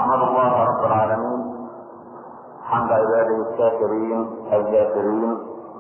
احمد الله رب العالمين حمد عباده الشاكرين الذاكرين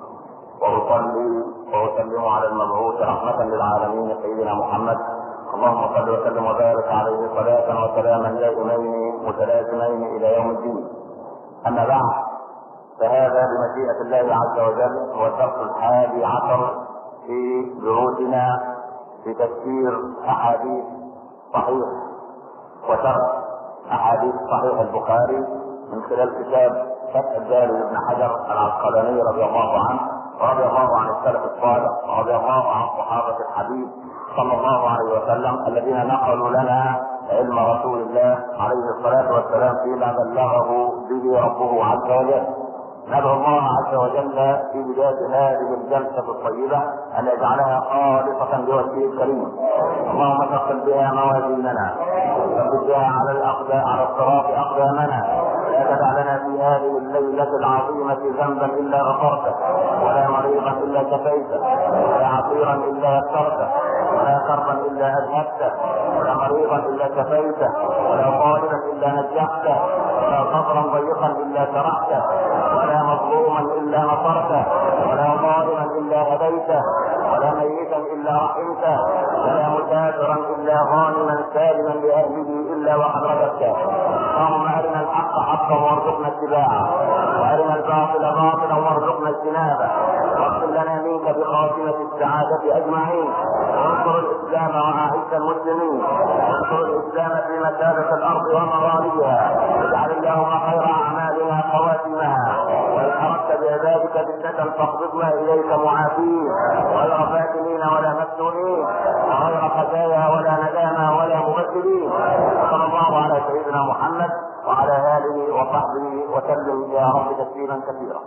واصلي واسلم على المبعوث رحمه للعالمين سيدنا محمد اللهم صل وسلم وبارك عليه صلاه وسلاما دائمين متلازمين الى يوم الدين اما بعد فهذا بمشيئه الله عز وجل هو الدرس الحادي عشر في دروسنا في تفسير احاديث صحيح وشرح احاديث صحيح البخاري من خلال كتاب فتح الداري لابن حجر العسقلاني رضي الله عنه ورضي الله عن السلف الصالح ورضي الله عن صحابه الحبيب صلى الله عليه وسلم الذين نقلوا لنا علم رسول الله عليه الصلاه والسلام فيما بلغه به ربه عز وجل ندعو الله عز وجل في بداية هذه الجلسة الطيبة أن يجعلها خالصة لوجهه الكريم. اللهم ثقل بها موازيننا، ثبت بها على الأقدام على الصراط أقدامنا، لا تدع لنا في هذه الليلة العظيمة ذنبا إلا غفرته، ولا مريضا إلا كفيته، ولا عصيرا إلا يسرته، ولا كربا إلا أذهبته، ولا مريضا إلا كفيته، ولا طالبا إلا نجحته، ولا صبرا ضيقا إلا شرحته، ولا مظلوما الا نصرته ولا ظالما الا هديته ولا ميتا الا رحمته ولا مسافرا الا غانما سالما لاهله الا وقد رددته اللهم ارنا الحق حقا وارزقنا اتباعه وارنا الباطل باطلا وارزقنا اجتنابه واغفر لنا منك بخاتمه السعاده اجمعين وانصر الاسلام واعز المسلمين وانصر الاسلام في مسابه الارض ومغاربها واجعل اللهم خير اعمالنا خواتمها وان اردت بعبادك فتنه فاقبضنا اليك معافين غير فاتنين ولا مفتونين وغير خزايا ولا ندامى ولا مبدلين صلى الله على سيدنا محمد وعلى اله وصحبه وسلم يا رب تسليما كثيرا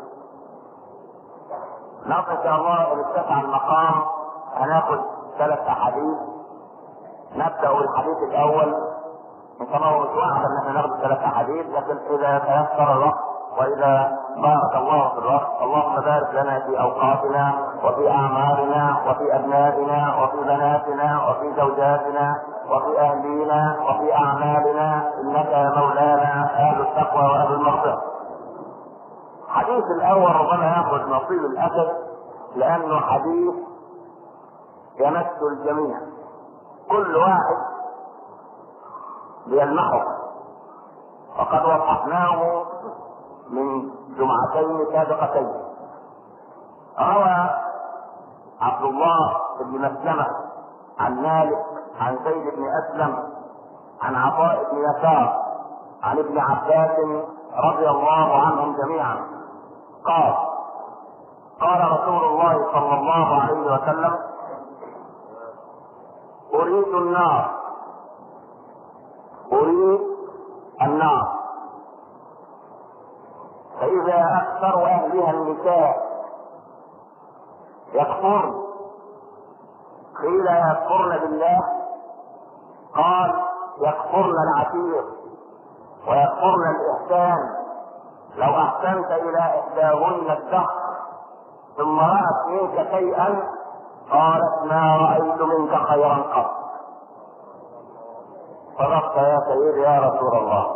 نقل ان شاء الله ان اتسع المقام هناخد ثلاث احاديث نبدا بالحديث الاول ان شاء الله مش واحد ان احنا ناخد ثلاث احاديث لكن اذا تيسر الوقت واذا بارك الله في الوقت اللهم بارك لنا في اوقاتنا وفي اعمارنا وفي ابنائنا وفي بناتنا وفي زوجاتنا وفي اهلينا وفي اعمالنا انك يا مولانا اهل التقوى واهل المغفره. الحديث الاول ربما ياخذ نصيب الاسد لانه حديث يمس الجميع. كل واحد بيلمحه وقد وضحناه من جمعتين سابقتين روى عبد الله بن مسلمة عن مالك عن زيد بن أسلم عن عطاء بن يسار عن ابن عباس رضي الله عنهم جميعا قال قال رسول الله صلى الله عليه وسلم أريد النار أريد النار فإذا أكثر أهلها النساء يكفرن قيل يكفرن بالله قال يكفرن العتيق ويكفرن الإحسان لو أحسنت إلى إحداهن الدهر ثم رأت منك شيئا قالت ما رأيت منك خيرا قط صدقت يا سيدي يا رسول الله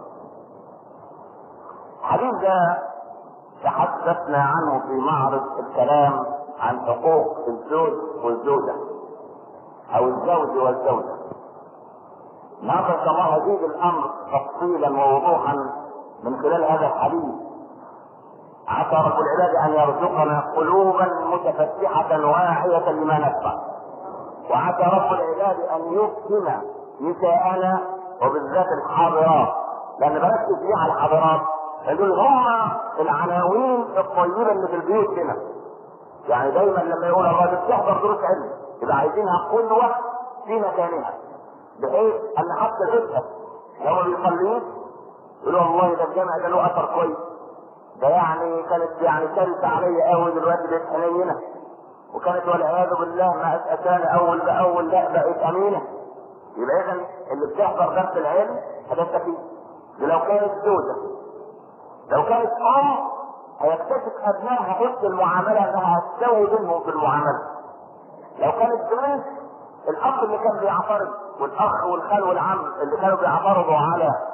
الحديث ده تحدثنا عنه في معرض الكلام عن حقوق الزوج والزوجة أو الزوج والزوجة. النهارده إن شاء الله هزيد الأمر تفصيلا ووضوحا من خلال هذا الحديث. عسى رب العباد أن يرزقنا قلوبا متفتحة واعية لما نسمع. وعسى رب العباد أن يفهم نساءنا وبالذات الحاضرات لأن بركز فيه على الحاضرات دول هم العناوين الطيبه اللي في البيوت هنا يعني دايما لما يقول الراجل تحضر دروس علم يبقى عايزينها قدوه في مكانها بحيث ان حتى تسال لو ما بيصليش يقولوا والله ده الجامع ده له اثر كويس ده يعني كانت يعني كارثه عليا قوي دلوقتي بقت حنينه وكانت والعياذ بالله ما اتاني اول باول لا بقت امينه يبقى اذا اللي بتحضر درس العلم هتستفيد ولو كانت زوجه لو كانت ام هيكتشف ابنائها حسن المعامله انها هتساوي بينهم في المعامله لو كانت بنت الاخ اللي كان بيعترض والاخ والخال والعم اللي كانوا بيعترضوا على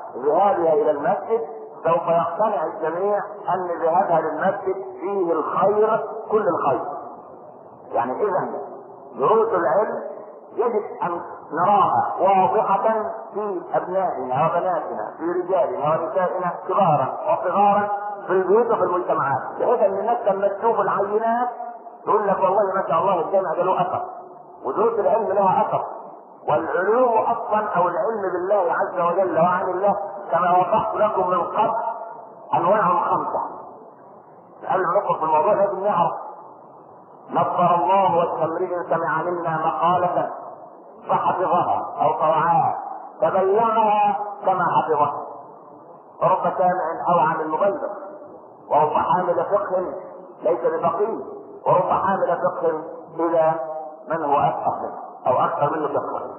ذهابها الى المسجد سوف يقتنع الجميع ان ذهابها للمسجد فيه الخير كل الخير يعني اذا دروس العلم يجب ان نراها واضحة في ابنائنا وبناتنا في رجالنا ونسائنا كبارا وصغارا في البيوت وفي المجتمعات بحيث ان الناس لما تشوف العينات تقول لك والله ما شاء الله الجامع ده له اثر ودروس العلم لها اثر والعلوم اصلا او العلم بالله عز وجل وعن الله كما وضحت لكم من قبل انواع خمسه قبل ما ندخل في الموضوع لازم نعرف نصر الله وجه امرئ سمع منا مقالة فحفظها او طوعها فبلغها كما حفظها ورب سامع اوعى من مبلغ ورب حامل فقه ليس بفقيه ورب حامل فقه الى من هو افقه منه او اكثر منه فقها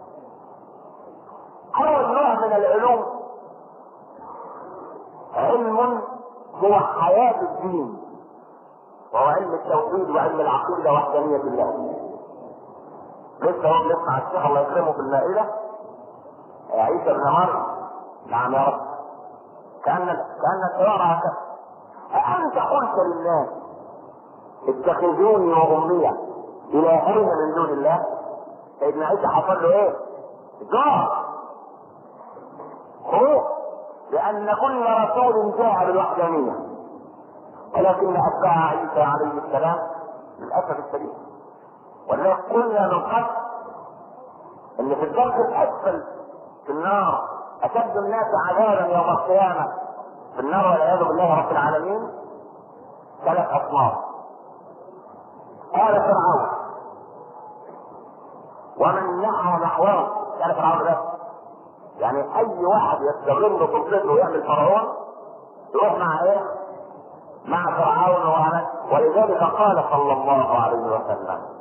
اول نوع من العلوم علم هو حياة الدين وهو علم التوحيد وعلم العقيدة وحدانية الله لسه هو بنسمع الشيخ الله يكرمه في المائدة عيسى بن مريم نعم يا رب كأن كأن الحوار هكذا أأنت قلت للناس اتخذوني وأمي إلهين من دون الله سيدنا عيسى حصل له إيه؟ جار خوف لأن كل رسول جاء بالوحدانية ولكن أتباع عيسى عليه السلام للأسف الشديد ولذلك قلنا من قبل ان في الدرك الاسفل في النار اشد الناس عذابا يوم القيامه في النار والعياذ بالله رب العالمين ثلاث اصناف قال فرعون ومن نحى نحوه قال فرعون ده يعني اي واحد يستغل سلطته ويعمل فرعون يروح مع ايه؟ مع فرعون وعمل ولذلك قال صلى الله عليه وسلم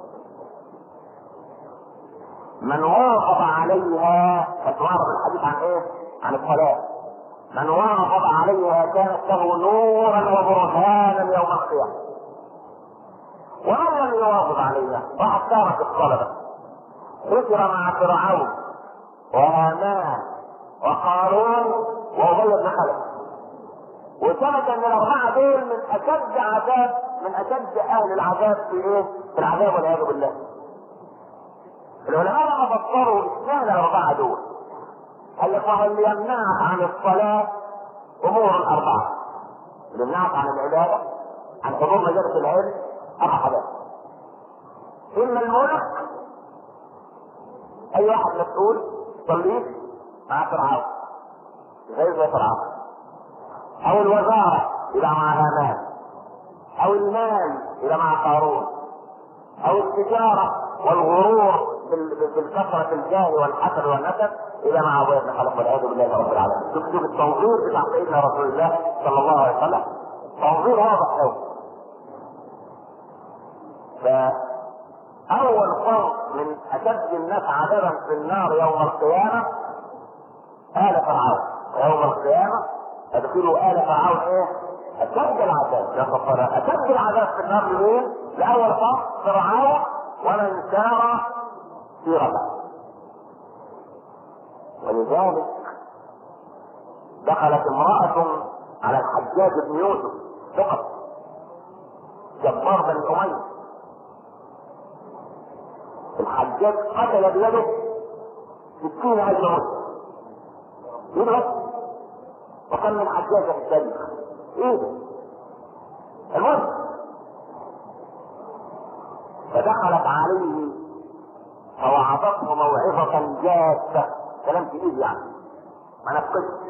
من واظب عليها فتعرض الحديث عن ايه؟ عن الصلاة من واظب عليها كانت له نورا وبرهانا يوم القيامة ومن لم يواظب عليها راح تارك الطلبة ذكر مع فرعون وهامان وقارون وابي بن خلف وثبت ان الاربعه دول من اشد عذاب من اشد اهل العذاب في ايه؟ في العذاب والعياذ بالله. العلماء لما فسروا اشمعنى الاربعه دول قال لك وهو اللي يمنعك عن الصلاه امور اربعه اللي يمنعك عن العباده عن حضور مجالس العلم اربع حاجات اما الملك اي واحد مسؤول صليت مع فرعون زي زي فرعون او الوزاره يبقى مع هامان او المال يبقى مع قارون او التجاره والغرور بالكثرة الجاه والحسد والنسب إلى مع أبويا بن خلف والعياذ بالله رب العالمين. شوف شوف التنظير بتاع سيدنا رسول الله صلى الله عليه وسلم تنظير واضح قوي. فأول فرق من أشد الناس عذابا في النار يوم القيامة آل فرعون ويوم القيامة ادخلوا آل فرعون إيه؟ أشد العذاب يا غفار أشد العذاب في النار لمين؟ لأول فرق فرعون ومن سار سيرته ولذلك دخلت امرأة على الحجاج بن يوسف فقط جبار بن أمية الحجاج قتل بيده ستين ألف مسلم يدرس وكان من حجاج في التاريخ ايه ده؟ المهم فدخلت عليه فوعظته موعظة جادة كلام تقيل يعني ما نفقدش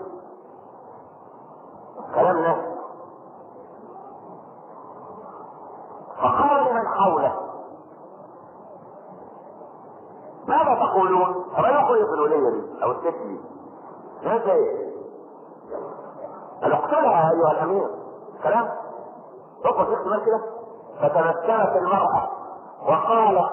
كلام ناس فقال لمن حوله ماذا تقولون؟ رأيكم ايه في الولية دي او الست دي؟ ماذا ايه؟ قال اقتلها ايها الامير كلام تقف في كده فتمكنت المرأة وقالت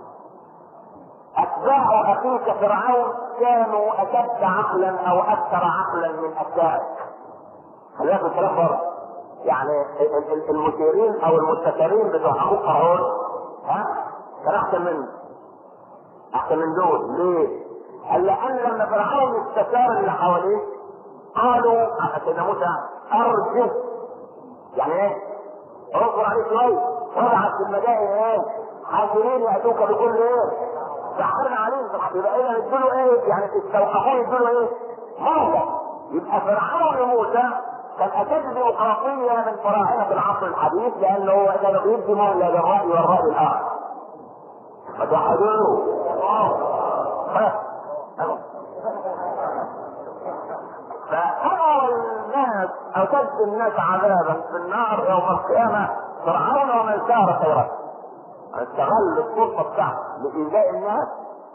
اتباع اخيك فرعون كانوا اشد عقلا او اكثر عقلا من اتباعك خلينا في الكلام بره يعني المثيرين او المستشارين بتوع اخوك فرعون ها كان احسن منه احسن من دول ليه؟ قال لان لما فرعون استشار اللي حواليه قالوا سيدنا موسى ارجه يعني ايه؟ اصبر عليه شويه وابعث في المدائن ايه؟ حاضرين ياتوك بكل ايه؟ سحرنا عليهم يبقى اذا ادوا ايه؟ يعني استوقفوه يدوا ايه؟ موسى يبقى فرعون موسى كان اشد ديمقراطيه من فراعنه العصر الحديث لانه هو كان بيدي مولى للراي والراي الاخر. فتوحدوه. فأمر الناس أشد الناس عذابا في النار يوم القيامة فرعون ومن سار خيرا استغل السلطة بتاعته لإيذاء الناس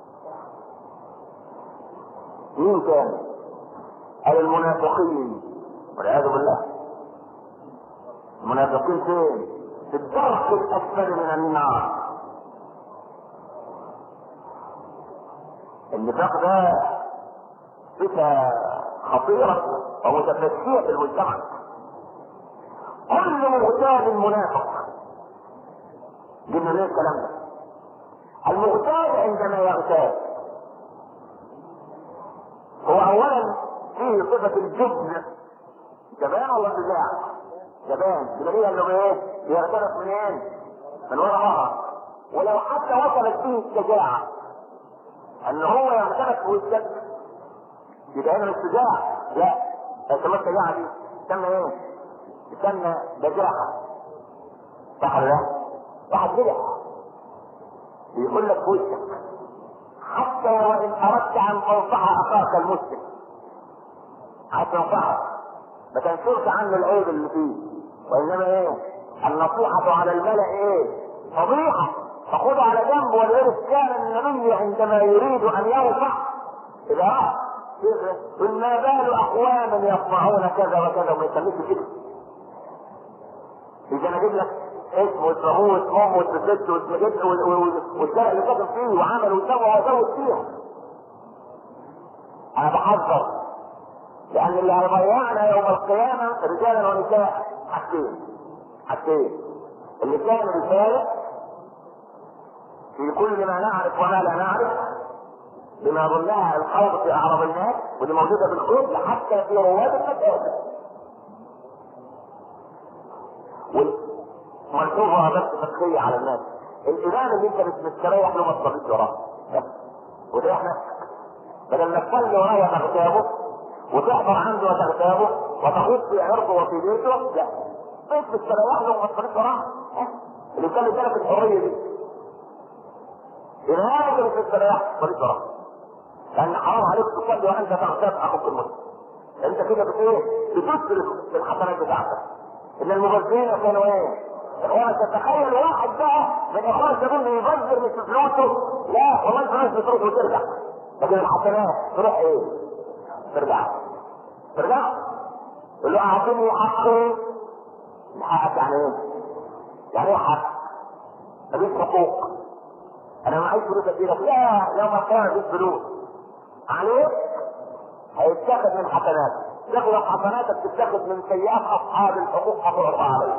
مين كان؟ قال المنافقين والعياذ بالله المنافقين فين؟ في الدرك الأسفل من النار النفاق ده صفة خطيرة ومتفشية في المجتمع كل مغتاب منافق قلنا ليه الكلام ده المغتاب عندما يغتاب هو اولا فيه صفة الجبن جبان ولا شجاع؟ جبان بدليل انه ايه؟ بيغترف منين؟ من ورا ظهر ولو حتى وصلت به الشجاعة ان هو يغترف في وسطك يبقى هنا الشجاع لا اسمها الشجاعة دي تسمى ايه؟ تسمى بجاحة صح ولا لا؟ واحد جدع بيقول لك في وشك حتى وان اردت ان تنصح اخاك المسلم عايز تنصحه ما تنشرش عنه العيب اللي فيه وانما ايه النصيحة على الملأ ايه فضيحة فخذه على جنب ولذلك كان النبي عندما يريد ان ينصح اذا راى قل ما بال اقوام يصنعون كذا وكذا وما يسميش كده اذا انا اجيب لك اسمه واسمه واسمه واسم ست واسم جد والشارع اللي ساكن فيه وعمل وسوى وزود فيها انا بحذر لان اللي هيضيعنا يوم القيامه رجالا ونساء حاجتين حاجتين اللسان الفارق في كل ما نعرف وما لا نعرف بما ظنها الخوض في اعراض الناس ودي موجوده في الخوض حتى في رواد المساجد ملحوظه بس فقهيه على الناس الامام اللي انت مش مستريح له ما تصليش وراه وده احنا بدل ما تصلي وراه وتغتابه وتحضر عنده وتغتابه وتخوض في عرضه وفي بيته لا انت مستريح له وما تصليش وراه اللي كان ادالك الحريه دي الامام اللي مش مستريح ما تصليش وراه لان حرام عليك تصلي وانت تغتاب اخوك المسلم انت كده بت ايه؟ بتسرف الحسنات بتاعتك ان المبذرين كانوا ايه؟ اخوانا تتخيل واحد بقى من اخوان تقول لي يبذر مش فلوسه لا والله الفلوس بتروح وترجع لكن الحسنات تروح ايه؟ ترجع ترجع يقول له اعطيني حقي حقك يعني ايه؟ يعني ايه حق؟ مفيش حقوق انا معيش فلوس اديلك لا يوم القيامه مفيش فلوس عليك هيتاخد من حسناتك تاخد حسناتك تتاخد من سيئات اصحاب الحقوق هتعطى عليك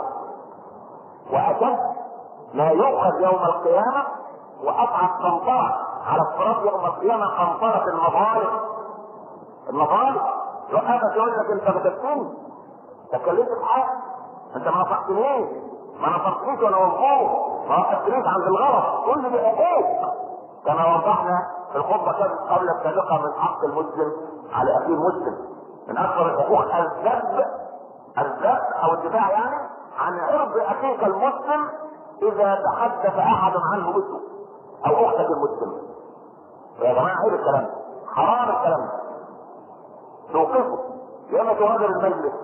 واشد ما يؤخذ يوم القيامه واصعب قنطره على الصراط يوم القيامه قنطره المظالم المظالم يوقفك يقول لك انت بتفتني تكلمت بحق انت ما نصحتنيش ما نصحتنيش وانا مظلوم ما وقفتنيش عند الغلط كل دي حقوق كما وضحنا في الخطبه كانت قبل السابقه من حق المسلم على اخيه المسلم من اكثر الحقوق الذب الذب او الدفاع يعني عن عرض اخيك المسلم اذا تحدث احد عنه مسلم او اختك المسلمه يا جماعه عيب الكلام حرام الكلام توقفه يا اما تغادر المجلس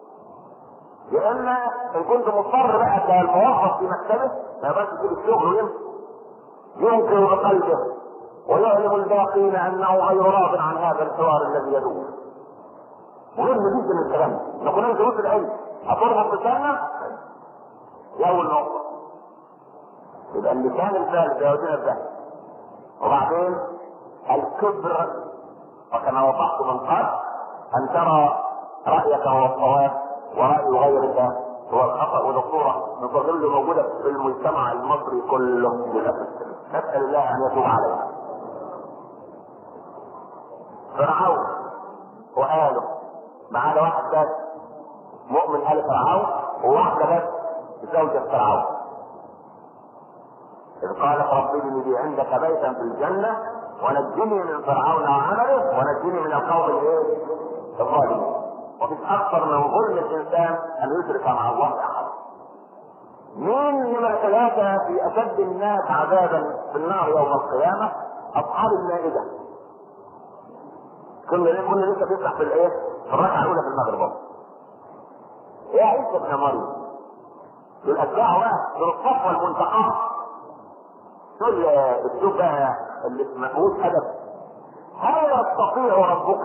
يا اما ان كنت مضطر بقى كالموظف في مكتبه ما يقدرش يسيب الشغل ويمشي ينكر بقلبه ويعلم الباقين انه غير راض عن هذا الحوار الذي يدور مهم جدا الكلام نكون انت دروس العلم هتربط لساننا دي اول نقطه يبقى اللسان الفارغ ده يودينا الذهب وبعدين الكبر وكما وضحت من قبل ان ترى رايك هو الصواب وراي غيرك هو الخطا ودكتوره نظل موجوده في المجتمع المصري كله للاسف نسال الله ان يتوب علينا فرعون وآله ما عدا واحد بس مؤمن ال فرعون وواحده بس زوجة فرعون إذ قالت رب ابن لي عندك بيتا في الجنة ونجني من فرعون وعمله ونجني من القوم الايه؟ الظالمين. ومش أكثر من ظلم الإنسان أن يشرك مع الله أحد. مين نمرة ثلاثة في أشد الناس عذابا في النار يوم القيامة؟ أصحاب المائدة. كنا كنا لسه بنشرح في الإيه؟ في الركعة الأولى في المغرب. يا عيسى ابن مريم دول أتباع بقى دول الصفوة المنتقمة. دول السوق بقى اللي ما فيهوش أدب. هل يستطيع ربك؟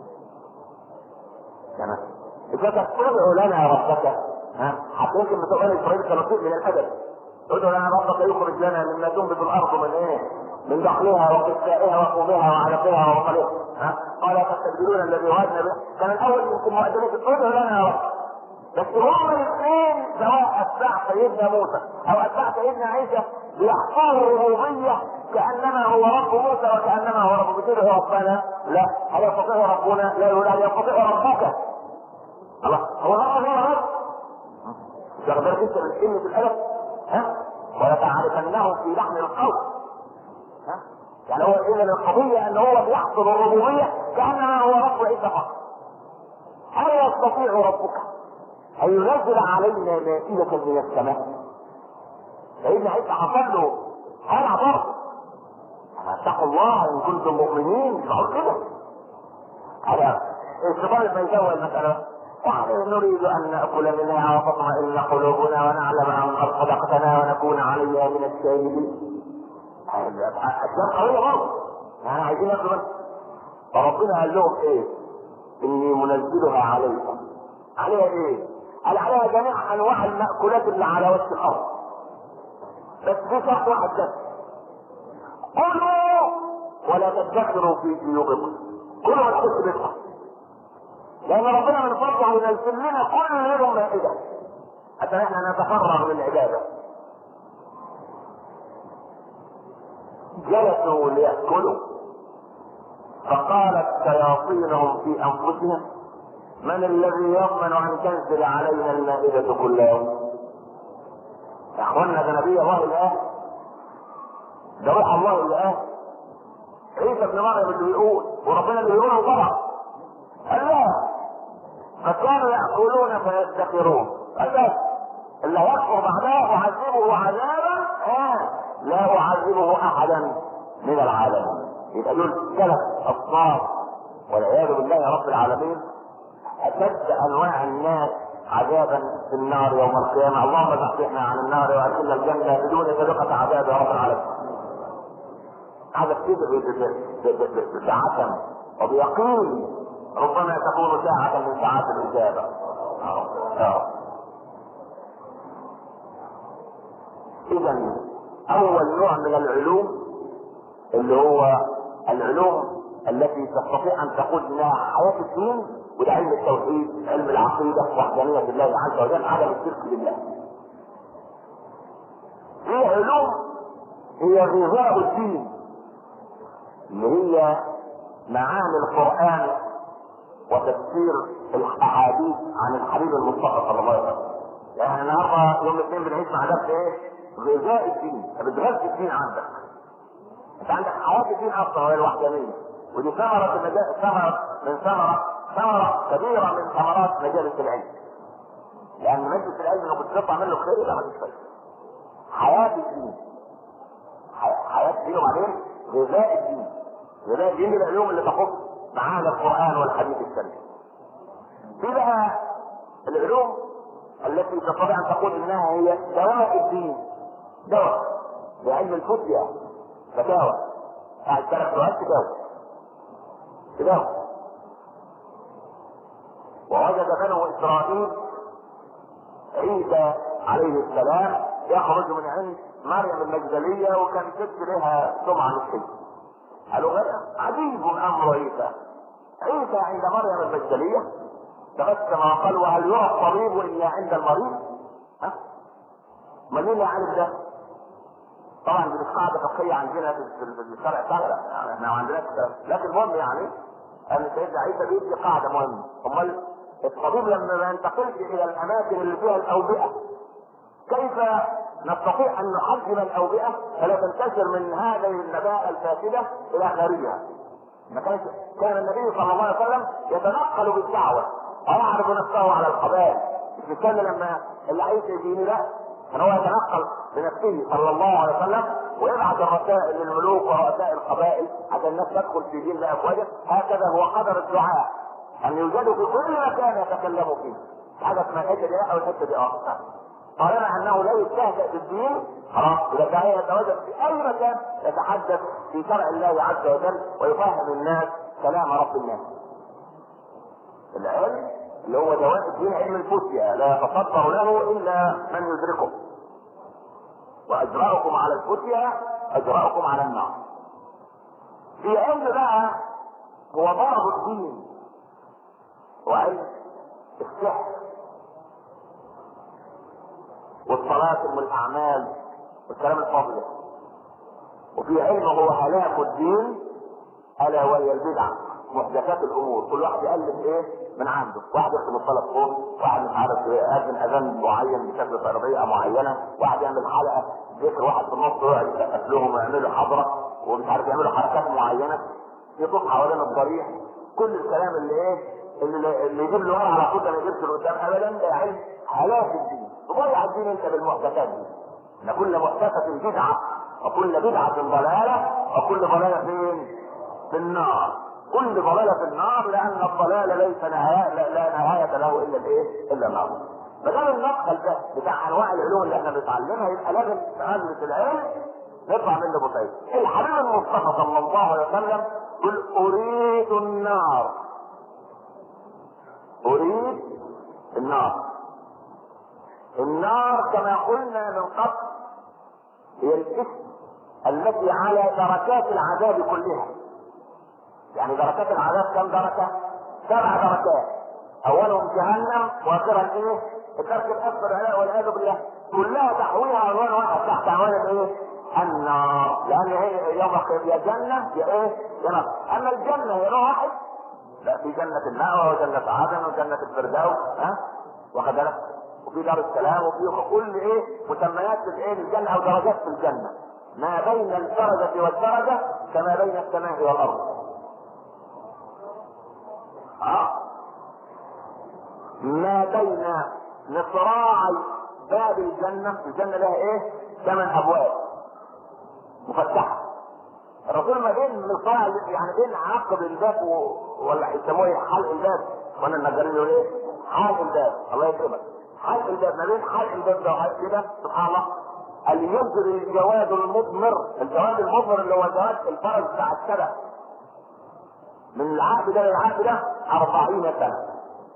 تمام. إذا تستطيع لنا ربك ها حتى يمكن بتوع بني اسرائيل كانوا شيء من الادب ادعو لنا ربك يخرج لنا مما تنبت الارض من ايه؟ من دخلها وقسائها وقومها وعلقها وبصلها ها قال تستبدلون الذي وعدنا به كان الاول يمكن مؤذنين ادعو لنا يا رب بس هما الاثنين سواء اتباع سيدنا موسى او اتباع سيدنا عيسى بيحفظوا الربوبيه كانما هو رب موسى وكانما هو رب بتدعو ربنا لا هل يستطيع ربنا؟ لا يقول هل يستطيع ربك؟ الله هو رب هو رب واخد بالك انت من قله الادب ها ولتعرفنهم في لحن القول ها يعني هو اذا القضيه ان هو بيحصل الربوبيه كانما هو رب عيسى فقط هل يستطيع ربك ان ينزل علينا مائده من السماء سيدنا عيسى حصل له هل برضه اتقوا الله ان كنتم مؤمنين مش معقول كده هذا الشيطان ما يسوي المساله قال نريد ان ناكل منها وتطمئن قلوبنا ونعلم ان قد صدقتنا ونكون عليها من الشاهدين. اشياء قويه برضه. يعني عايزين ناكل فربنا قال لهم ايه؟ اني منزلها عليكم. عليها ايه؟ قال عليها جميع انواع المأكولات اللي على وجه الارض. بس في شرط واحد بس. كلوا ولا تدخروا في جيوبكم. كلوا ما تحسوا بيتكم. لان ربنا من فضله ينزل لنا كل يوم مائده حتى احنا نتفرغ للعباده جلسوا ليأكلوا فقالت شياطينهم في انفسهم من الذي يضمن ان تنزل علينا المائدة كل يوم؟ يا اخوانا ده نبي الله الان ده روح الله الان عيسى ابن مريم اللي بيقول وربنا اللي بيقوله طبعا قال لا فكانوا يأكلون فيدخرون قال اللي يكفر بعدها أعذبه عذابا آه لا أعذبه أحدا من العالمين يبقى دول ثلاث أصناف والعياذ بالله رب العالمين أشد أنواع الناس عذابا في النار يوم القيامة اللهم زحزحنا عن النار وأدخلنا الجنة بدون سابقة عذاب يا رب العالمين هذا كده بعتم وبيقين ربما تكون ساعة من ساعات الإجابة. إذا أول نوع من العلوم اللي هو العلوم التي تستطيع أن تقود إليها حياة الدين وده علم التوحيد، علم العقيدة، وحدانية الله عز وجل، عدم الشرك بالله. في علوم هي غذاء الدين اللي هي معاني القرآن وتفسير الاحاديث عن الحبيب المصطفى صلى الله عليه وسلم. يعني النهارده يوم الاثنين بنعيش مع درس ايه؟ غذاء الدين، بتغذي الدين عندك. انت عندك حياه الدين اصلا وهي الوحدانيه. ودي ثمرة المجال ثمرة من ثمرة ثمرة كبيرة من ثمرات مجالس العلم. لأن مجلس العلم لو كنت تطلع منه خير يبقى مفيش فايدة. حياة الدين. حياة الدين وبعدين غذاء الدين. غذاء الدين دي العلوم اللي تخص معانا القرآن والحديث الشريف. في بقى العلوم التي تستطيع ان تقول انها هي دواء الدين دواء بعلم الفتية فتاوى بعد ثلاث سؤال تداوى تداوى ووجد بنو اسرائيل عيسى عليه السلام يخرج من عند مريم المجدلية وكان ست لها سمعة مش قالوا عجيب امر عيسى عيسى عند مريم المجدلية تبسم وقال وهل يرى الطبيب الا عند المريض؟ ها؟ ما مين اللي عارف ده؟ طبعا دي مش قاعده فقهيه عندنا في الشرع بتاعنا احنا ما عندناش لكن المهم يعني ان سيدنا عيسى بيدي قاعده مهمه امال الطبيب لما ما ينتقلش الى الاماكن اللي فيها الاوبئه كيف نستطيع ان نحجم الاوبئه فلا تنتشر من هذه النباء الفاسده الى خارجها ما كانش كان النبي صلى الله عليه وسلم يتنقل بالدعوه ويعرض نفسه على القبائل مش كان لما اللي عايز يجيني لا كان هو يتنقل بنفسه صلى الله عليه وسلم ويبعث الرسائل للملوك ورؤساء القبائل عشان الناس تدخل في دين بافواجه هكذا هو قدر الدعاء ان يوجدوا في كل مكان يتكلموا فيه حاجه اسمها الحته دي لا او الحته دي اه طالما انه لا يستهزأ بالدين خلاص اذا كان يتواجد في اي مكان يتحدث في شرع الله عز وجل ويفهم الناس كلام رب الناس. العلم اللي هو جواب الدين علم الفتيا لا يتصدر له الا من يدركه. واجرأكم على الفتيا اجرأكم على النار. في علم بقى هو ضرب الدين وعلم السحر والصلاة والاعمال والكلام الفاضل ده. وفي علم هو هلاك الدين الا وهي البدع محدثات الامور كل واحد يالف ايه من عنده واحد يكتب الصلاه فوق واحد مش عارف يأذن اذان معين بشكل تربيه معينه واحد يعمل حلقه ذكر واحد في النص يقعد يسقف لهم ويعملوا حضره ومش عارف يعملوا حركات معينه يطوف حوالين الضريح كل الكلام اللي ايه اللي, اللي يجيب له على طول ما يجيبش لقدام ابدا ده علم هلاك الدين تضيع الدين انت بالمحدثات دي ان كل محدثه بدعه وكل بدعه ضلاله وكل ضلاله فين؟ في النار كل ضلاله في النار لان الضلال ليس نهايه لا, لا نهايه له الا الايه؟ الا النار ما دام المدخل ده بتاع انواع العلوم اللي احنا بنتعلمها يبقى لازم مجلس العلم نطلع منه بطيء الحبيب المصطفى صلى الله عليه وسلم يقول اريد النار اريد النار النار كما قلنا من قبل هي الاسم التي على دركات العذاب كلها يعني دركات العذاب كم دركة؟ سبع دركات اولهم جهنم واخرها ايه؟ الدرك الاكبر والعياذ بالله كلها تحويها عنوان واحد تحت عنوان الايه؟ النار لان هي يوم يا جنه يا ايه؟ يا نار اما الجنه هي نوع واحد لا في جنة المأوى وجنة عدن وجنة الفردوس ها واخد بالك وفي دار السلام وفي كل ايه مسميات الايه للجنة او درجات في الجنة ما بين الدرجة والدرجة كما بين السماء والأرض اه ما بين مصراعي باب الجنة الجنة لها ايه ثمان ابواب مفتحة الرسول ما بين مصراع يعني بين عقب الباب و... ولا يسموه ايه حلق الباب وانا النجارين يقول ايه حلق الباب الله يكرمك حلق الباب ما بين حلق الباب ده وحلق كده سبحان الله اللي ينزل الجواد المضمر الجواد المضمر اللي هو جواد الفرج بتاع السبع من العقد ده للعقد ده 40 سنة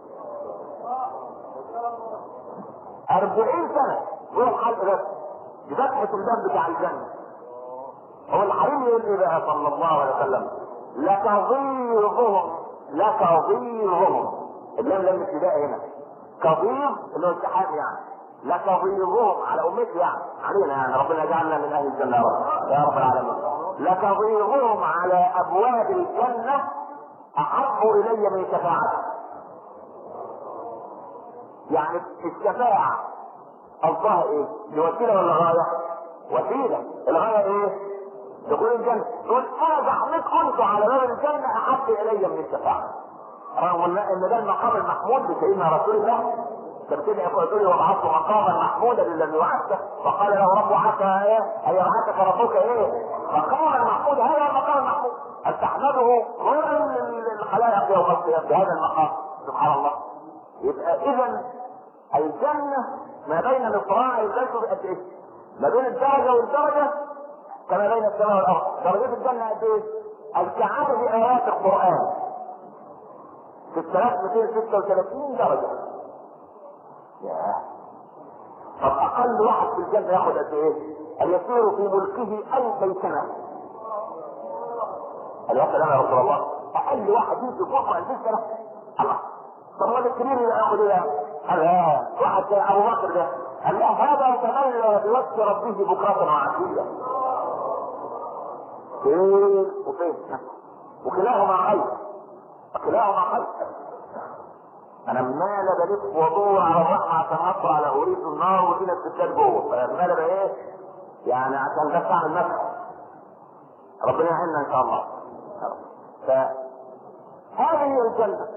40 سنة يروح حلق بس بفتحة الباب بتاع الجنة هو الحريم يقول ايه بقى صلى الله عليه وسلم لكظيظهم لكظيظهم اللام لام ابتداء هنا كظيظ اللي هو التحام يعني لكظيظهم على امتي يعني علينا يعني ربنا يجعلنا من اهل الجنه يا رب يا رب العالمين لكظيظهم على ابواب الجنه احب الي من شفاعتي يعني الشفاعه قصدها ايه؟ دي وسيله ولا غايه؟ وسيله الغايه ايه؟ دخول الجنة يقول انا زحمت كنت على باب الجنة احب الي من الشفاعة رغم ان ده المقام المحمود لسيدنا رسول الله كان كده يقول لي وبعثت مقاما محمودا للذي وعدته وقال له رب عسى ايه ان يبعثك ربك ايه مقاما محمودا هذا المقام المحمود ان تحمده كل الخلائق يوم القيامه بهذا المقام سبحان الله يبقى اذا الجنه ما بين مصراع البيت قد ايه؟ ما بين الدرجه والدرجه كما بين السماء والارض درجات الجنه قد ايه؟ الكعادة في ايات القران 6236 درجه ياه طب اقل واحد في الجنه ياخد قد ايه؟ ان يسير في ملكه الف سنه قال يا سلام يا رسول الله اقل واحد يمشي فوق 2000 سنه الله طب ما الكبير ياخد ايه؟ قال لا واحد زي ابو بكر ده قال لا هذا يتمنى بوجه ربه بكره وعشيه فين وفين وكلاهما خير وكلاهما خير انا مال بلف وادور على الرحمه عشان اطلع على اريد النار وفي ناس بتتكلم جوه فمال بايه؟ يعني عشان بس اعمل نفسي ربنا يعيننا ان شاء الله فهذه هي الجنه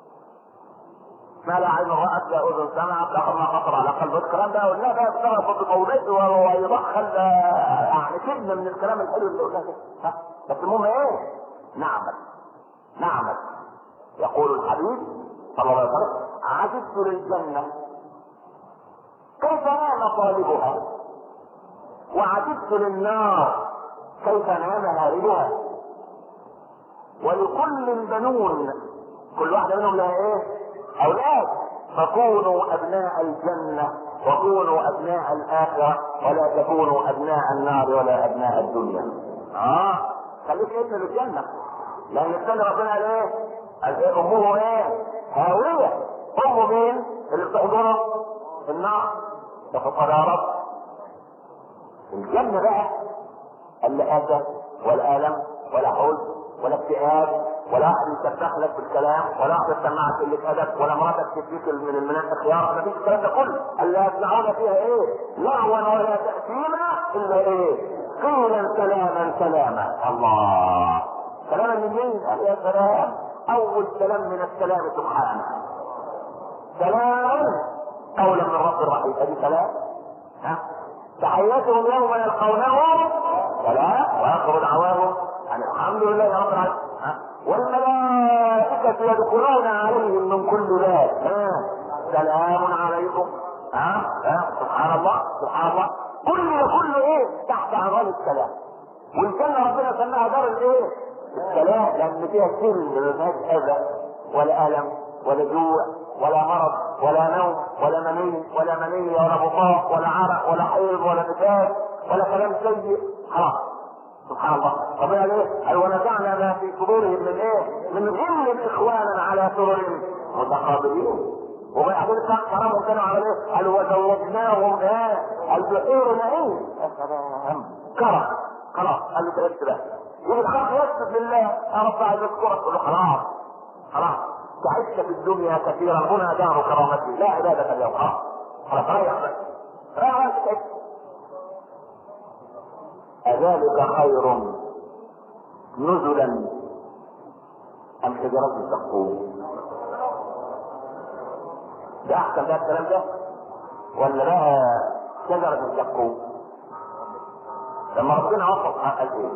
ما لا عين رأت لا أذن سمعت لا ما خطر على قلب الكلام ده قلنا ده افترض بقولته ويدخل يعني كلمة من الكلام الحلو اللي قلناه ده بس المهم ايه؟ نعمل نعمل يقول الحبيب صلى الله عليه وسلم عجبت للجنة كيف نام طالبها وعجبت للنار كيف نام هاربها ولكل بنون كل واحدة منهم لها ايه اولاد فكونوا ابناء الجنة وكونوا ابناء الاخرة ولا تكونوا ابناء النار ولا ابناء الدنيا اه خليك ابن الجنة لان الجنة ربنا قال ايه قال ايه امه ايه هاوية امه مين اللي بتحضره النار فقال يا رب الجنة بقى اللي اتى والالم ولا حزن ولا اكتئاب ولا واحد يسبح لك بالكلام ولا واحد يسمعك قله ادب ولا مراتك تديك من المنام خيار ما فيش الكلام ده كله الا يسمعون فيها ايه؟ لغوا ولا تاثيما الا ايه؟ قيلا سلاما سلاما الله سلاما من مين؟ قال يا سلام اول سلام من السلام سبحانه سلام قولا من رب الرحيم ادي سلام ها تحياتهم يوم يلقونه سلام واخر دعواهم يعني الحمد لله رب العالمين والملائكة يدخلون عليهم من كل باب سلام عليكم ها ها سبحان الله سبحان الله كل كل ايه تحت عنوان السلام والجنة ربنا سماها دار الايه؟ السلام لان فيها سر ما فيهاش اذى ولا الم ولا جوع ولا مرض ولا نوم ولا مني ولا مني ولا بطاق ولا عرق ولا حيض ولا نفاس ولا كلام سيء خلاص سبحان الله ربنا قال ايه؟ قال ونزعنا ما في صدورهم من ايه؟ من غل اخوانا على سرر متقابلين وبعدين كرمهم كانوا على ايه؟ قال وزوجناهم ايه؟ قال بحور نعيم يا سلام كرم خلاص قال له تعبت بقى يجي الخلق يسجد لله يا رب عايز اذكرك تقول له خلاص خلاص تعبت في الدنيا كثيرا هنا دار كرامتي لا عبادة اليوم خلاص خلاص ريح بقى ريح بقى أذلك خير نزلا أم شجرة الزقوم ده أحسن بقى الكلام ده ولا بقى شجرة الزقوم لما ربنا وصف قال ايه؟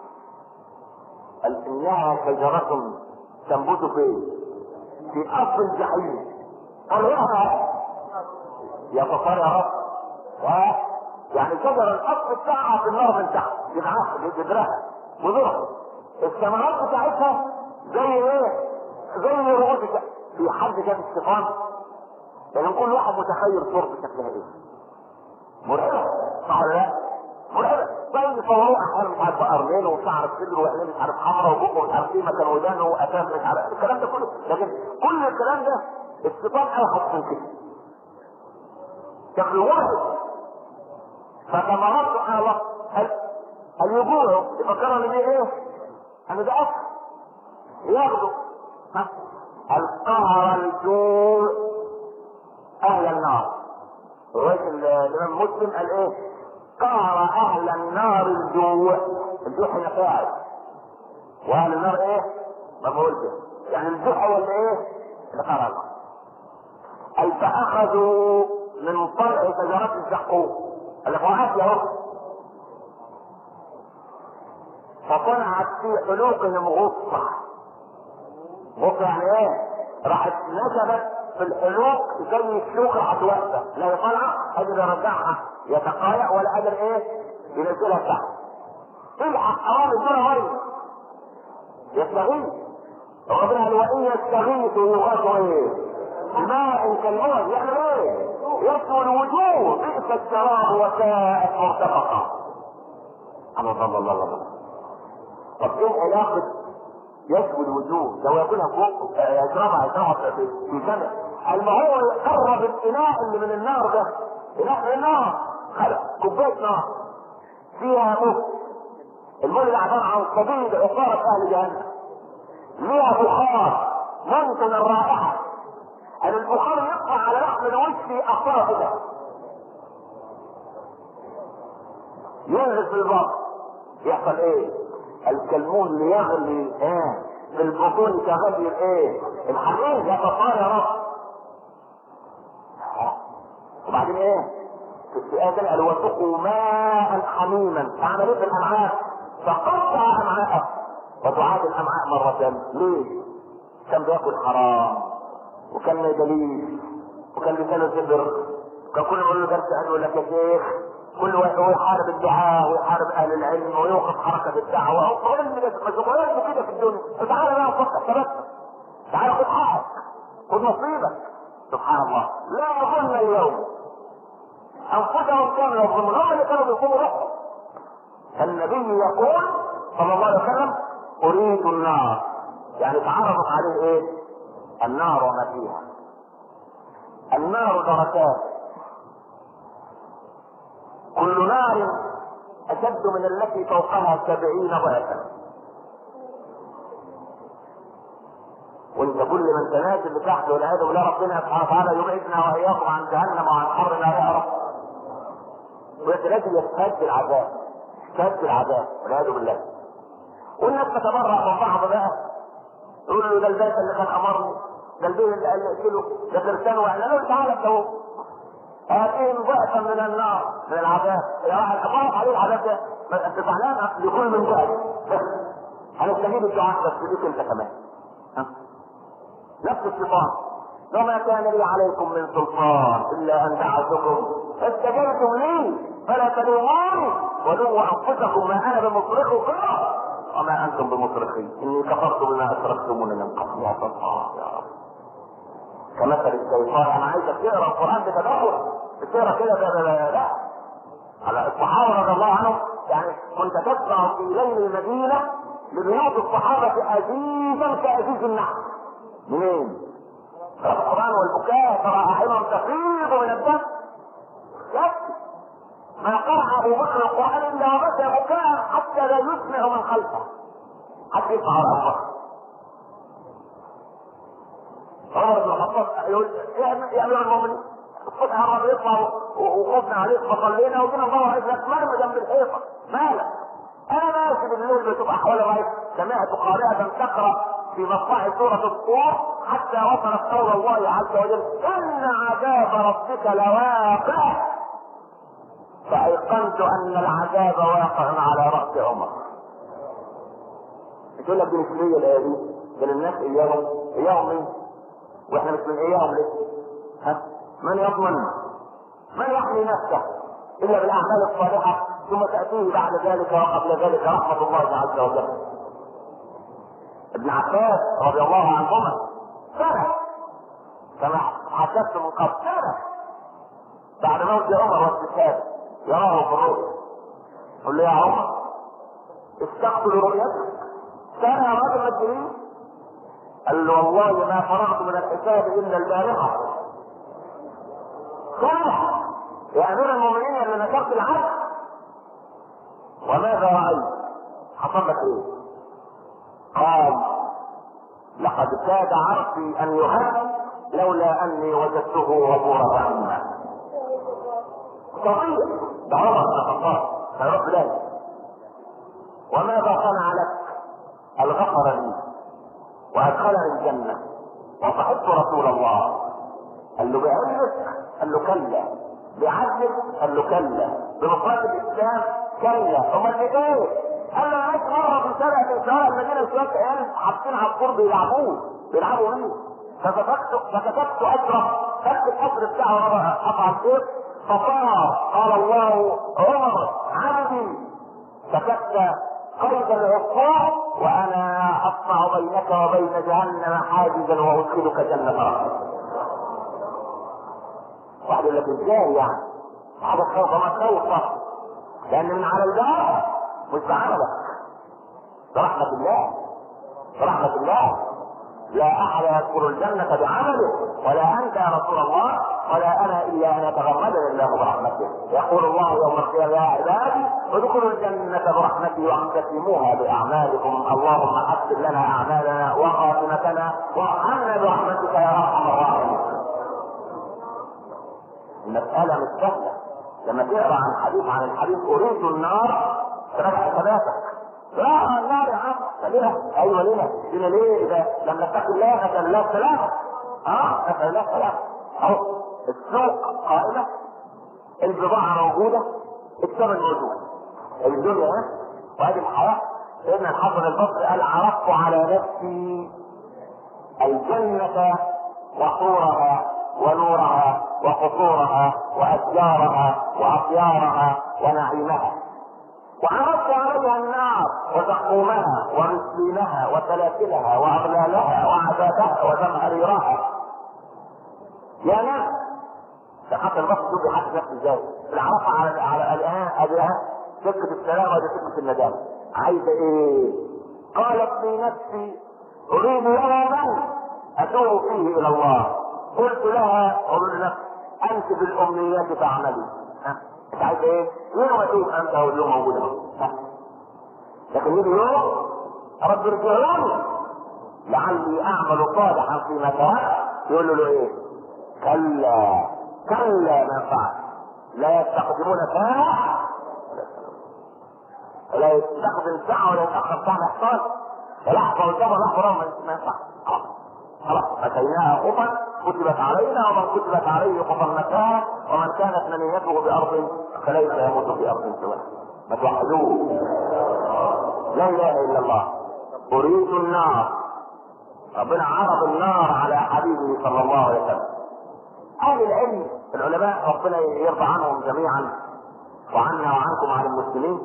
قال إنها شجرة تنبت في في أصل الجحيم قال لها يا كفار يا رب يعني شجر الاصل بتاعها في النار من تحت جذعها جذرها بذورها الثمرات بتاعتها زي ايه؟ زي رؤوس في حد كان الشيطان لان كل واحد متخيل صورته شكلها ايه؟ مرعبه صح ولا لا؟ مرعبه زي يصوروه احيانا مش عارف قرنين وشعر الصدر وعينيه مش عارف حمراء وبقه مش عارف ايه مكان ودانه وقفاه مش عارف الكلام ده كله لكن كل الكلام ده الشيطان اوحش من كده شكل واحد فثمرات سبحان الله الوجوه يفكروا ان دي ايه؟ ان ده اكل ياخدوا القهر الجوع اهل النار الرجل الامام مسلم قال ايه؟ قهر اهل النار الجوع الجوع هنا فاعل واهل النار ايه؟ مفعول به يعني الجوع هو اللي ايه؟ اللي قهر الله قال فاخذوا من طلع شجرات الزقوم الغاءات له فطلعت في حلوقهم غصة غصة يعني ايه؟ راحت نزلت في الحلوق زي الشوك راحت واقفة لا يطلع قادر يرجعها يتقايع ولا قادر ايه؟ ينزلها تحت الحق اوامر دون ميه يستغيث ربنا قال وان يستغيثوا يغاثوا ايه؟ ماء كالموت يعني ايه؟ يسوى الوجوه بئس الشراب وساءت مرتفقة الله الله الله الله طب ايه علاقة يسوى الوجوه لو ياكلها فوق يشربها يشربها في سنة ما هو يقرب الاناء اللي من النار ده اناء من النار خلق كوباية نار فيها موت المول ده عبارة عن صديد عصارة اهل جهنم ليها بخار منتن الرائحة ربنا كده ينزل في البطن يحصل ايه؟ الكلمون ليغلي ايه؟ في البطون كغلي الايه؟ الحميم يتطاير وبعدين ايه؟ في السؤال قال وسقوا ماء حميما فعمل ايه في الامعاء؟ فقطع امعاءه وتعاد الامعاء مرة ليه؟ كان بياكل حرام وكان ما دليل وكان لسانه زبر وكان كل ما يقول له درس يقول لك يا شيخ كل واحد هو يحارب الدعاء ويحارب اهل العلم ويوقف حركه الدعوه هو علم مشغولين كده في الدنيا فتعالى بقى وفكر تبسم تعالى خد حقك خد نصيبك سبحان الله لا يظن اليوم انفسهم كانوا يظلمون هم اللي كانوا بيقوموا روحهم النبي يقول صلى الله عليه وسلم اريد النار يعني تعرضت عليه ايه النار وما فيها النار دركات كل نار اشد من التي فوقها سبعين ضعفا وانت كل من تنازل لتحت والعياذ بالله ربنا سبحانه وتعالى يبعدنا واياكم عن جهنم وعن حر لا يعرف ويتنازل يشتد العذاب يشتد العذاب والعياذ بالله والناس تتبرع من بعض بقى يقول له ده البيت اللي كان امرني ده البيت اللي قال لي اقتله ده فرسان واحنا له تعالى انت هاتين ضعفا من النار من العذاب يا واحد اضاف عليه العذاب ده ما انت زعلان يكون من ضعف هنستجيب الدعاء بس ليك انت كمان ها؟ نفس الشيطان وما كان لي عليكم من سلطان الا ان دعوتكم فاستجبتم لي فلا تلوموني ولوموا انفسكم ما انا بمصرخكم وما انتم بمصرخي اني كفرت بما اشركتموني من قبل يا الله يا رب كمثل الشيطان انا عايزك تقرا القران بتدبر بتقرا كده لا لا لا على الصحابه رضي الله عنهم يعني كنت تسمع في ليل المدينه لبيوت الصحابه عزيزا كعزيز النحل منين؟ قراءة القرآن والبكاء ترى أعينهم تفيض من الدم يكفي ما قرأ أبو بكر القرآن إلا وبكى بكاء حتى لا يسمع من خلفه حتى يسمع على أبو بكر عمر بن الخطاب يقول يا أمير المؤمنين الصبح قرب يطلع وخفنا عليك فصلينا وجينا ندور عليك لك مرمي جنب الحيطة مالك أنا ماشي بالليل بشوف أحوال الرئيس سمعت قارئة تقرأ في مصلحة سورة الطور حتى وصلت قول الله عز وجل إن عذاب ربك لواقع فأيقنت أن العذاب واقع على رأس عمر تقول لك دي مش ليا الآية دي ده للناس إياهم إياهم مين؟ وإحنا مش من إياهم ليه؟ ها؟ من يضمن؟ من يحمي نفسه إلا بالأعمال الصالحة ثم تأتيه بعد ذلك وقبل ذلك رحمة الله عز وجل ابن عباس رضي الله عنهما سنة كما حدثت من قبل سنة بعد موت عمر واستشهاده يراه في الرؤيا يقول له يا عمر استقبل رؤيتك سنة يا راجل مجنون قال له والله ما فرغت من الحساب الا البارحة سنة يا امير المؤمنين اللي نشرت العدل وماذا رأيت؟ حصل لك ايه؟ قال لقد كاد عرشي ان يهد لولا اني وجدته غفورا رحيما صحيح ده عمر بن الخطاب هيروح ذلك وماذا صنع لك؟ قال غفر لي وادخلني الجنه وصحبت رسول الله قال له بعلمك قال له كلا بعدلك قال له كلا بمفرد الاسلام كلا امال ايه؟ قال له انا عايز مره في شارع من شوارع المدينه شويه عيال حاطين على الكور بيلعبوه بيلعبوا بيه فكتبت فكتبت اجره خدت الاجر بتاعه وانا قطع السيف فصار قال الله عمر عبدي فكتبت قيد العقاب وانا اصنع بينك وبين جهنم حاجزا وادخلك جنه رحمه واحد يقول لك ازاي يعني؟ هذا خوف ما تخوف لان من على الباب مش بعملك برحمة الله برحمة الله لا احد يدخل الجنة بعمله ولا انت يا رسول الله ولا انا الا ان يتغمدني الله برحمته يقول الله يوم القيامة يا عبادي ادخلوا الجنة برحمتي واقتسموها باعمالكم اللهم حسن لنا اعمالنا وخاتمتنا وارحمنا برحمتك يا ارحم الراحمين المسألة مش سهلة لما تقرا عن حديث عن الحديث اريد النار تراجع حساباتك لا النار يا عم ليه؟ ايوه ليه؟ ليه ليه؟ اذا لم نتقي الله نسال الله السلامه اه نسال الله السلامه اهو السوق قائمه البضاعه موجوده الثمن موجود الدنيا ها وهذه الحياه سيدنا الحسن البصري قال عرضت على نفسي الجنة وحورها ونورها وقصورها وأشجارها وأطيارها ونعيمها وعرضت عليها النار وزقومها ورسلينها وسلاسلها وأغلالها وعذابها وزمهريرها يا ناس ده حتى البصر شوف بيحاسب نفسه ازاي العرفة على على الآن أديها سكة السلامة ودي سكة الندامة عايزة ايه؟ قالت في نفسي أريد يوما أتوب فيه إلى الله قلت لها أقول لنفسي أنت بالأمنيات تعملي ها أنت عايز إيه؟ يوم أتوب أنت أو اليوم موجود أهو ها لكن يجي يوم رب ارجعوني لعلي أعمل صالحا فيما تركت يقول له إيه؟ كلا كلا ما فعل لا يستقدمون ساعة ولا يستخدم ساعة ولا يتأخر ساعة محتاج لحظة قدام لحظة ورا ما ينفع خلاص أتيناها خطا كتبت علينا ومن كتبت عليه خطا مكان ومن كانت منيته بأرض فليس يموت في أرض سواها ما توحدوه لا إله إلا الله أريد النار ربنا عرض النار على حبيبه صلى الله عليه وسلم أهل العلم العلماء ربنا يرضى عنهم جميعا وعنا وعنكم وعن المسلمين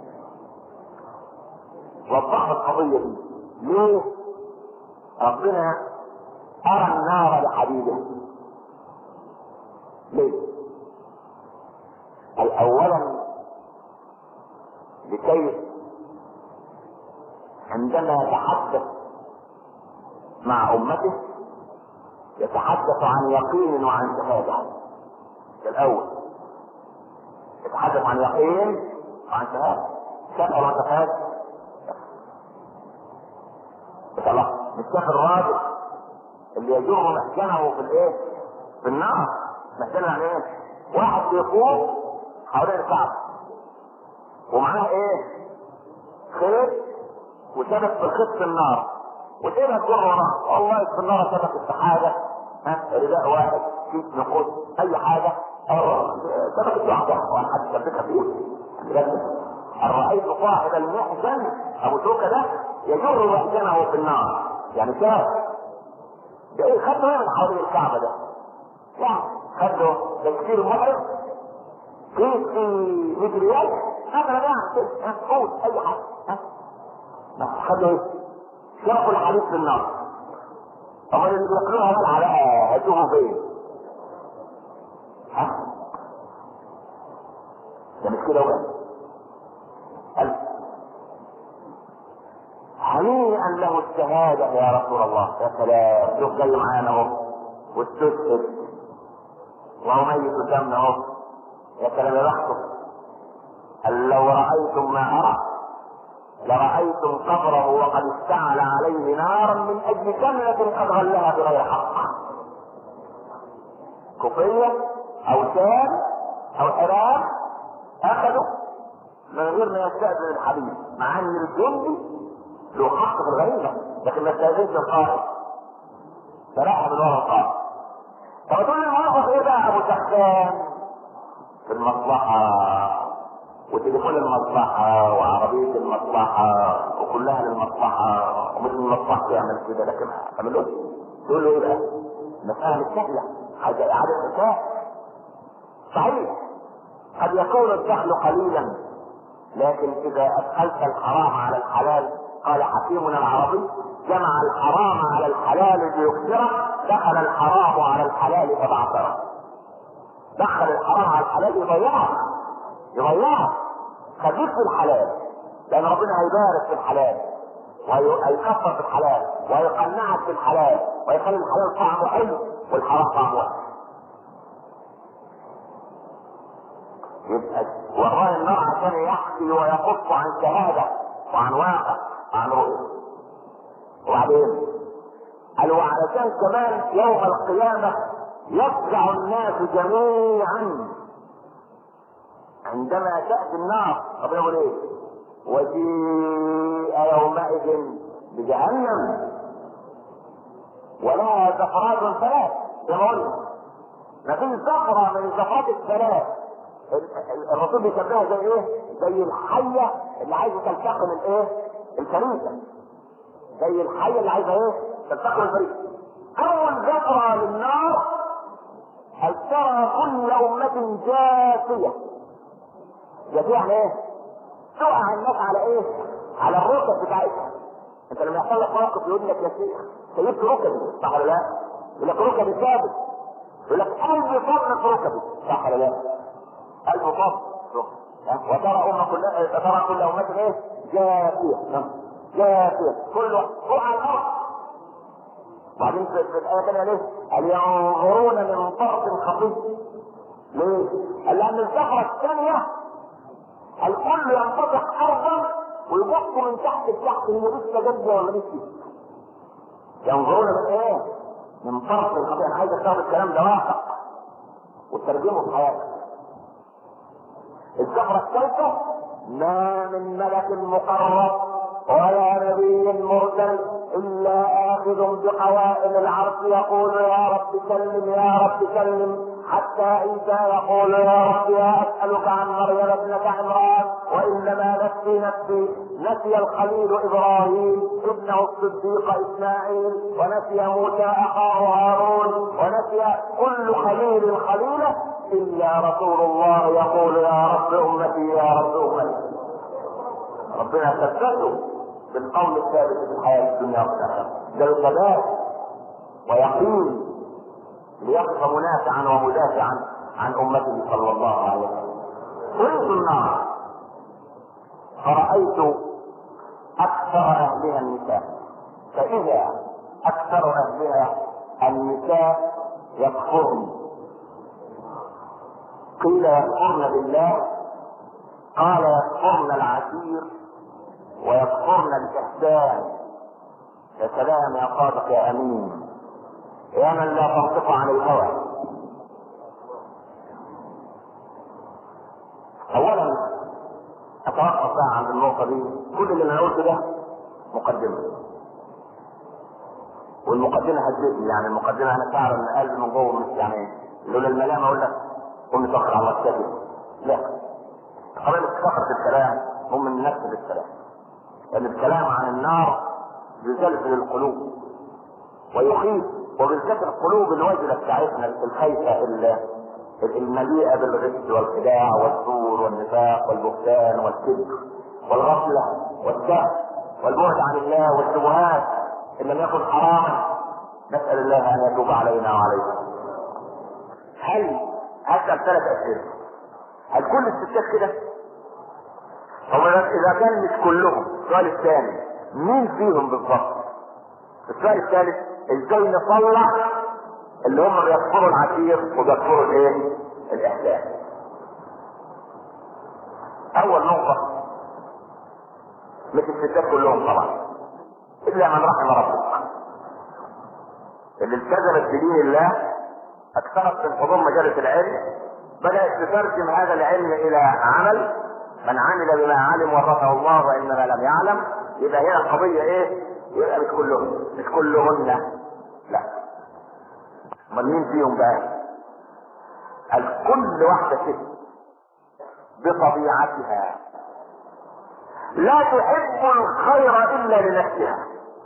وضحوا القضية دي ليه؟ ربنا أرى النار لحبيبه ليه؟ أولا لكي عندما يتحدث مع أمته يتحدث عن يقين وعن شهادة ده الأول يتحدث عن يقين وعن شهادة شهادة ولا شهادة خلاص مش شاف الراجل اللي يجر محجنه في الايه؟ في النار محجنه يعني ايه؟ واحد بيقوم حوالين الكعبه ومعاه ايه؟ خيط وشبك في خط النار وتقدر تجر وراه والله في النار شبكت في حاجه ها رداء واحد كيس نقود اي حاجه شبكت واحده واحد شبكها فيه هل رايت صاحب المحزن ابو شوكه ده يجر محزنه في النار يعني شاف ده ايه خده ايه من حوالين الكعبه ده يعني خده ده كتير محرم كيس في 100 ريال هذا لا يعني قول اي حاجه ها خده ايه شربوا الحديد في النار امال اللي بياكلوها بقى على هيشوفوا فين ها ده مش كده وبس هنيئا له الشهادة يا رسول الله يا سلام شوف جاي معانا اهو واستشهد وهو ميت قدامنا اهو يا سلام يا بخته قال لو رأيتم ما أرى لرأيتم قبره وقد اشتعل عليه نارا من أجل جنة قد غلها بغير حق كوفية أو شام أو حرام أخذوا من غير ما يستأذن الحبيب مع أن الجندي له حق في الغريبة لكن ما استأذنش القائد فراح من ورا القائد طب تقول الموظف ايه بقى ابو سخان في المصلحة وتليفون المصلحة وعربية المصلحة وكلها للمصلحة ومش من المصلحة يعمل كده لكن تعمل له تقول له ايه بقى؟ المسألة مش سهلة حاجة إعادة حساب صحيح قد يكون الدخل قليلا لكن إذا أدخلت الحرام على الحلال قال حكيمنا العربي جمع الحرام على الحلال ليكثره دخل الحرام على الحلال فبعثره دخل الحرام على الحلال يضيعه يضيعه خليك في الحلال لان ربنا هيبارك في الحلال وهيكفر في الحلال وهيقنعك في الحلال ويخلي الحلال طعمه حلو والحرام طعمه وحش يبقى وراه النار عشان يحكي ويقص عن شهاده وعن واقع وعن رؤيه وبعدين قالوا علشان كمان يوم القيامه يفزع الناس جميعا عندما تأتي النار ربنا يقول ايه؟ وجيء يومئذ بجهنم ولها زفرات ثلاث زي ما قلنا ما فيش زفرة من الزفرات الثلاث الرسول بيشبهها زي ايه؟ زي الحية اللي عايزة تلتقم الايه؟ الفريسة زي الحية اللي عايزة ايه؟ تلتقم الفريسة أول زفرة للنار هل ترى كل أمة جاثية جاثية يعني ايه؟ تقع الناس على ايه؟ على الركب بتاعتها انت لما يحصل لك موقف يقول لك يا شيخ سيبت ركبي صح ولا لا؟ يقول لك ركبي ثابت يقول لك قلبي طن في ركبي صح ولا لا؟ قلبه طن وترى أمة كلها ترى كل أمة ايه؟ جاثية جاثية كل وقع على الأرض وبعدين في الآية الثانية ليه؟ هل ينظرون من طرف خفيف ليه؟ قال لأن الزفرة الثانية الكل ينفتح أرضا ويبص من تحت لتحت هي لسه جنبي ولا لسه ينظرون من ايه؟ من طرف الخطيئة انا عايز اختار الكلام ده واقع وترجمه في حياتك الزفرة الثالثة ما من ملك مقرب ولا نبي مرسل الا اخذ بقوائم العرش يقول يا رب سلم يا رب سلم حتى عيسى يقول يا رب يا اسالك عن مريم ابنه عمران وانما نفسي نفسي نسي الخليل ابراهيم ابنه الصديق اسماعيل ونسي موسى اخاه هارون ونسي كل خليل خليله الا رسول الله يقول يا رب امتي يا رب امتي ربنا ثبته بالقول الثابت في الحياه الدنيا والاخره ده ثبات ويقين ليقف منافعا ومدافعا عن امته صلى الله عليه وسلم قلت النار فرأيت أكثر أهلها النساء فإذا أكثر أهلها النساء يكفرن قيل يكفرن بالله قال يكفرن العشير ويكفرن الإحسان يا سلام يا صادق يا أمين يا من لا تنطق عن الهوى اولا اتوقف بقى عند النقطه دي كل اللي انا قلته ده مقدمه والمقدمه هتجيبني يعني المقدمه انا شعر ان قلبي من جوه مش يعني لولا الملامه اقول لك قوم تفكر على الكذب لا قبل فقط الكلام هم من نفس الكلام لان الكلام عن النار يزلزل القلوب ويخيف وبالذات القلوب الوجلة بتاعتنا الخايفة المليئة بالغش والخداع والزور والنفاق والبهتان والكذب والغفلة والسهو والبعد عن الله والشبهات إن لم يكن حراما نسأل الله أن يتوب علينا وعليكم هل هسأل ثلاث أسئلة هل كل الستات كده؟ طب إذا كان مش كلهم السؤال الثاني مين فيهم بالضبط؟ السؤال الثالث ازاي نطلع اللي هم بيكفروا العشير وبيكفروا الايه؟ الاحسان. اول نقطة مش الستات كلهم طبعا الا من رحم ربك. اللي التزمت بدين الله اكثرت من حضور مجالس العلم بدأت تترجم هذا العلم الى عمل من عمل بما علم ورثه الله وانما لم يعلم يبقى هنا القضية ايه؟ يبقى مش كلهم مش كلهن لا امال مين فيهم بقى كل واحده ست بطبيعتها لا تحب الخير الا لنفسها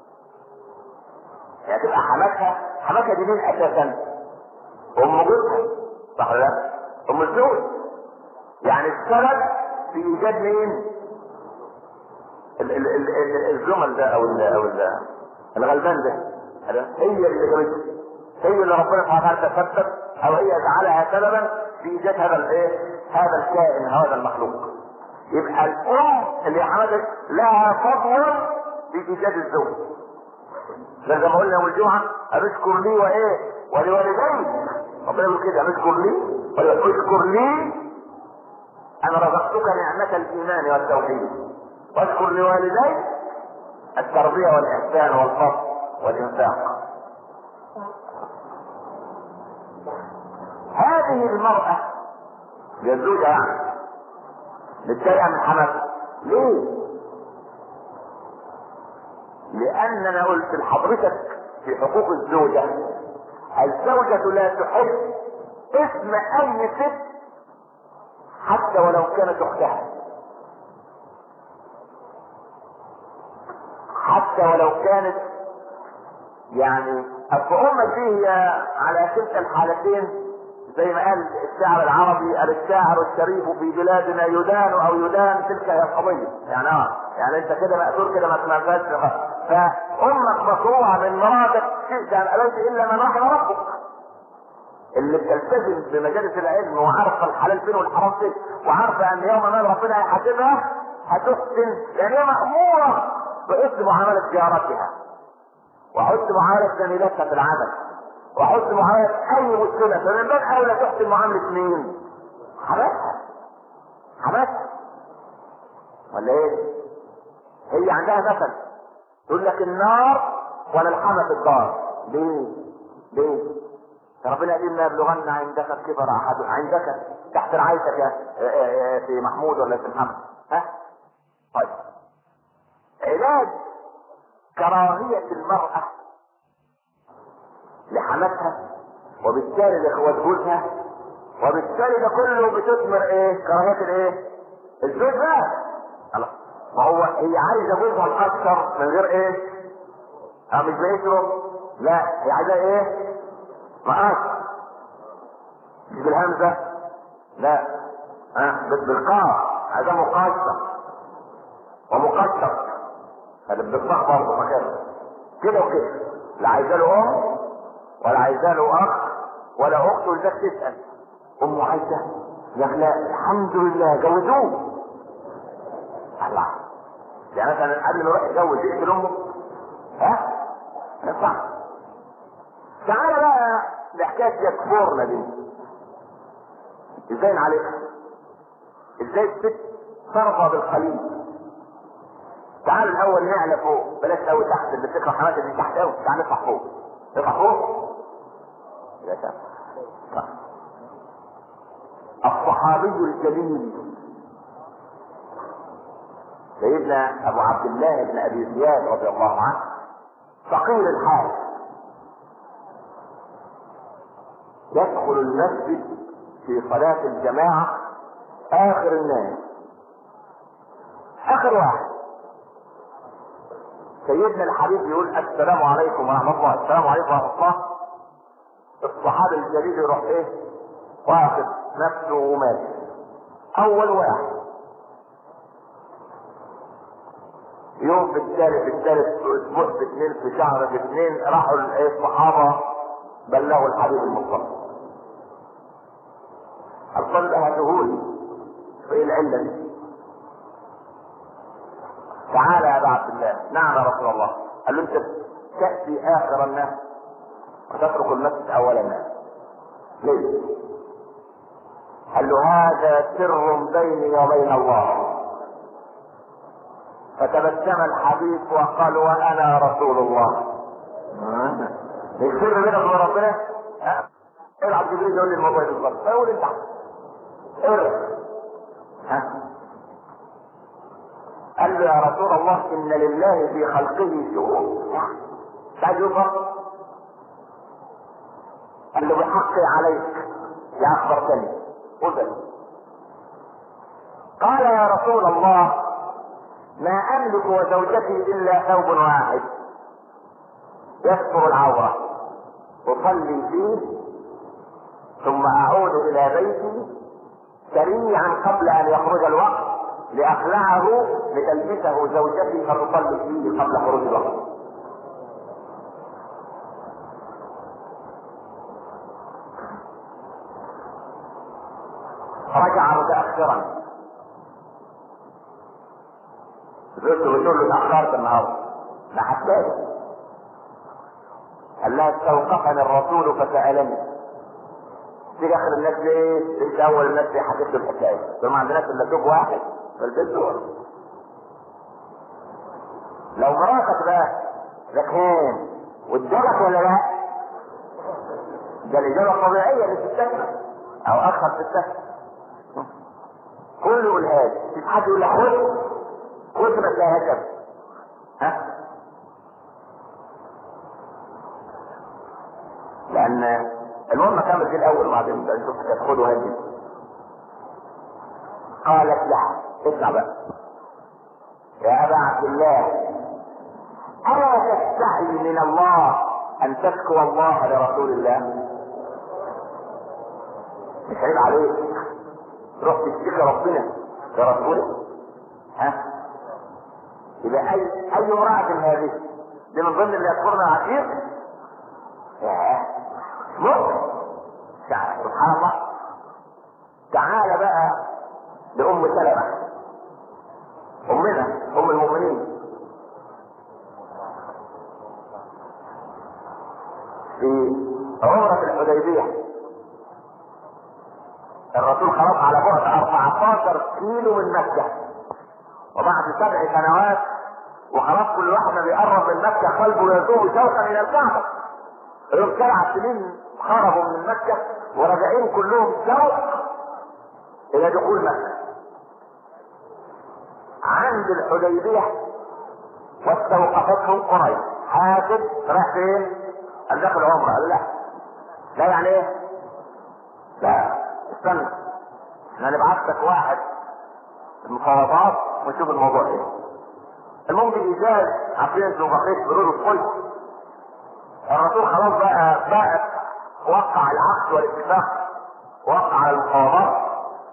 يعني تبقى حماتها حماتها دي مين اساسا ام جوزها صح ولا لا ام الزوج يعني السبب في ايجاد مين ال- ال- ال- ال- الجمل ده او ال او ال الغلبان ده هي اللي جابته هي اللي ربنا سبحانه وتعالى تسبب او هي جعلها سببا في ايجاد هذا الايه هذا الكائن هذا المخلوق يبقى الام اللي حمدت لها فضل في ايجاد الزوج زي ما قلنا يوم الجمعه اشكر لي وايه ولوالديك ربنا يقول كده اشكر لي اشكر لي انا رزقتك نعمه الايمان والتوحيد واشكر لوالديك التربيه والاحسان والفضل والانفاق هذه المرأة هي الزوجة يعني متضايقة من حماتها ليه؟ لأن أنا قلت لحضرتك في حقوق الزوجة الزوجة لا تحب اسم أي ست حتى ولو كانت أختها حتى ولو كانت يعني الصعوبة فيه على كلتا الحالتين زي ما قال الشاعر العربي قال الشاعر الشريف في بلادنا يدان او يدان تلك هي القضيه يعني اه يعني انت كده مأثور كده ما سمعتهاش فامك مصروعه من مراتك شئت ان ابيت الا من رحم ربك اللي بتلتزم بمجالس العلم وعارفه الحلال فين والحرام فين وعارفه ان يوم ما ربنا هيحاسبها هتحسن يعني هي ماموره بحسن معامله جارتها وحسن معامله زميلتها في العمل وحسن معامله اي مسلمه فمن باب اولى تحسن معامله مين؟ حماتها حماتها ولا ايه؟ هي عندها مثل تقول لك النار ولا الحمى في الدار ليه؟ ليه؟ ربنا قال ما يبلغن عندك الكبر احد عندك تحت رعايتك يا في محمود ولا في محمد ها؟ طيب علاج كراهية المرأة لحماتها وبالتالي لاخوات جوزها وبالتالي ده كله بتثمر ايه؟ كراهية الايه؟ الزوج بقى الله ما هو هي عايزه جوزها مقصر من غير ايه؟ اه مش بيشرب لا هي عايزاه ايه؟ مقصر مش بالهمزه لا ها آه. بالقاف عايزاه مقصر ومقصر هذا بالضغط برضه مكانه كده وكده لا عايزه له ام ولا عايزه له اخ ولا اخت ولذلك تسال امه عايزه يا لا الحمد لله جوزوه الله يعني مثلا قبل ما يروح يتجوز يقتل امه ها؟ ما ينفعش تعالى بقى لحكايه يكفرنا دي ازاي نعالجها؟ ازاي الست ترضى بالقليل تعال الاول نعلى فوق بلاش قوي تحت اللي بتكره حماتك دي تحت قوي تعال نطلع فوق نطلع فوق يا سلام الصحابي الجليل سيدنا ابو عبد الله بن ابي زياد رضي الله عنه فقير الحال يدخل المسجد في صلاة الجماعة آخر الناس آخر واحد سيدنا الحبيب يقول السلام عليكم ورحمة الله السلام عليكم ورحمة الله الصحابي الجليل يروح ايه واخد نفسه وماشي اول واحد يوم في الثالث في الثالث في اسبوع في اثنين في شهر في اثنين راحوا الصحابه بلغوا الحبيب المصطفى القلب هاتهولي في العله دي تعالى يا ابا عبد الله نعم يا رسول الله قال له انت تاتي اخر الناس وتترك المسجد اول الناس ليه؟ قال له هذا سر بيني وبين الله فتبسم الحبيب وقال وانا رسول الله السر بينك وبين ربنا العب جبريل يقول لي الموضوع بالظبط فيقول انت ارى ها قال له يا رسول الله ان لله في خلقه شؤون تعال يفرق قال له بحقي عليك يا اخبرتني قل قال يا رسول الله ما املك وزوجتي الا ثوب واحد يستر العوره اصلي فيه ثم اعود الى بيتي سريعا قبل ان يخرج الوقت لاخلعه لتلبسه زوجتي فتصلي فيه قبل خروج الوقت رجع متاخرا زوجته بتقول له تاخرت النهارده ما حساش قال لها استوقفني الرسول فسالني تيجي اخر الناس ليه؟ انت اول الناس اللي حكيت له الحكايه ثم ما عندناش الا زوج واحد فالبنت لو مراتك بقى ذكيان واتجرت ولا لا؟ ده الاجابه الطبيعيه اللي تستثنى او اكثر تستثنى كله يقول هذا في حد يقول لك خد خد ما تلاقيها كده ها لان المهم كمل دي الاول وبعدين نشوف تدخلوا هذه قالت لا اسمع بقى يا ابا عبد الله الا تستحي من الله ان تشكو الله لرسول الله مش عيب عليك تروح تشتكي ربنا لرسوله ها يبقى اي اي امرأة من هذه دي من ضمن اللي يذكرنا عتيق ياه ممكن سبحان الله تعال بقى لأم سلمة أمنا أم المؤمنين في عمرة الحديبية الرسول خرج على بعد 14 كيلو من مكة وبعد سبع سنوات وخلاص كل واحد ما بيقرب من مكة قلبه يذوب شوقا إلى الكعبة يوم سبع سنين خرجوا من مكة وراجعين كلهم شوق إلى دخول مكة عند الحديبية واستوقفتهم قريش حاسب راح فين؟ قال داخل عمره قال لا لا يعني ايه؟ لا استنى احنا نبعت لك واحد المفاوضات ونشوف الموضوع ايه المهم بالايجاز عارفين انتوا بقيت برود الكل الرسول خلاص بقى بقى وقع العقد والاتفاق وقع على المفاوضات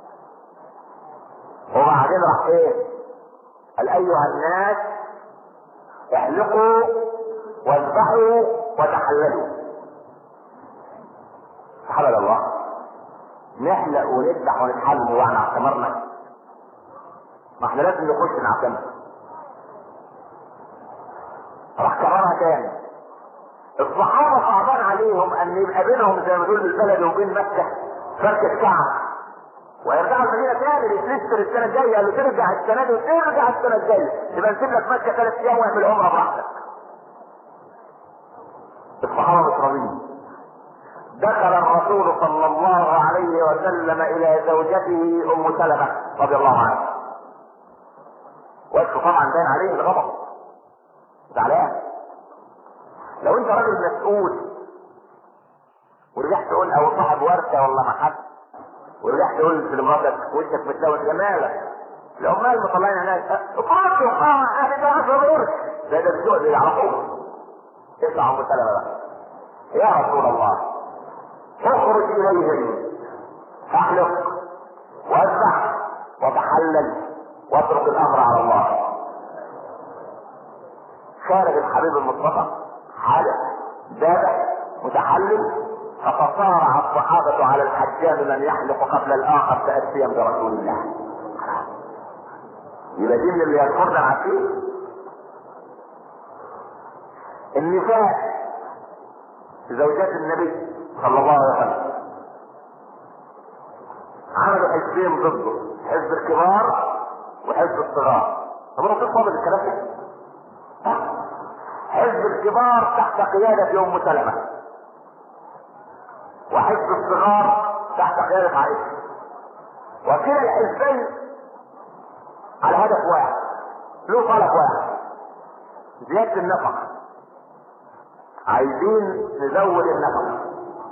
وبعدين راح ايه؟ قال ايها الناس احلقوا واذبحوا وتحللوا سبحان الله نحلق ونذبح ونتحلل واحنا اعتمرنا ما احنا لازم نخش نعتمر راح كررها تاني الصحابه صعبان عليهم ان يبقى بينهم زي ما تقول البلد وبين مكه فركه كعب ويرجعوا المدينه تاني لسه السنه الجايه قالوا ترجع السنه دي وترجع السنه الجايه يبقى نسيب لك مكه ثلاث ايام واعمل عمره براحتك الصحابه مش راضيين دخل الرسول صلى الله عليه وسلم الى زوجته ام سلمه رضي الله عنها وجهه طبعا باين عليه الغضب زعلان لو انت راجل مسؤول ورجعت تقول او صاحب ورثه ولا محل ورجعت تقول لمراتك وشك متلون جمالك العمال مطلعين هناك اقرأتوا اه اهل ده ضروري ده ده الذوق اللي يعرفوه اطلع ام سلمه بقى يا رسول الله اخرج اليهم احلق واذبح وتحلل واترك الامر على الله خارج الحبيب المصطفى حالق ذابح متحلل فتصارع الصحابة على الحجام من يحلق قبل الآخر تأسيا برسول الله. يبقى دي من اللي يذكرنا العقيد. النساء زوجات النبي صلى الله عليه وسلم عملوا حزبين ضده حزب الكبار وحزب الصغار طب الرسول فاضل الكلام ده حزب الكبار تحت قيادة أم سلمة وحزب الصغار تحت قيادة عائشة وكلا الحزبين على هدف واحد له طلب واحد زيادة النفقة عايزين نزود النفقة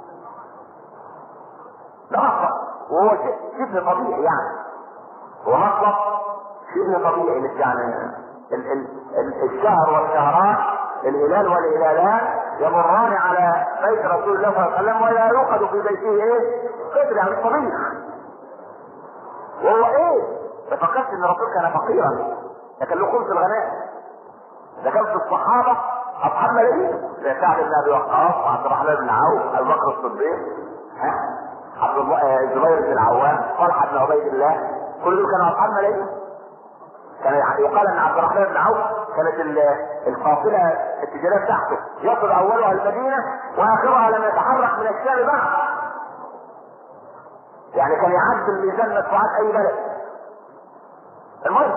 ده مطلب وهو شبه طبيعي يعني هو مطلب شبه طبيعي مش يعني ال ال ال الشهر والشهران الهلال والهلالان يمران على بيت رسول الله صلى الله عليه وسلم ولا يوقد في بيته ايه؟ قدر يعني الطبيخ وهو ايه؟ ما فكرت ان الرسول كان فقيرا لكن له خمس الغنائم ده كان في الصحابه اصحاب ملايين زي سعد بن ابي وقاص وعبد الرحمن بن عوف ابو بكر الصديق ها عبد الله الزبير بن العوام طلحه بن عبيد الله كل دول كانوا اصحاب ملايين كان يقال ان عبد الرحمن بن عوف كانت القافله التجاريه بتاعته يصل اولها المدينه واخرها لم يتحرك من الشام بعد يعني كان يعدل ميزان مدفوعات اي بلد المهم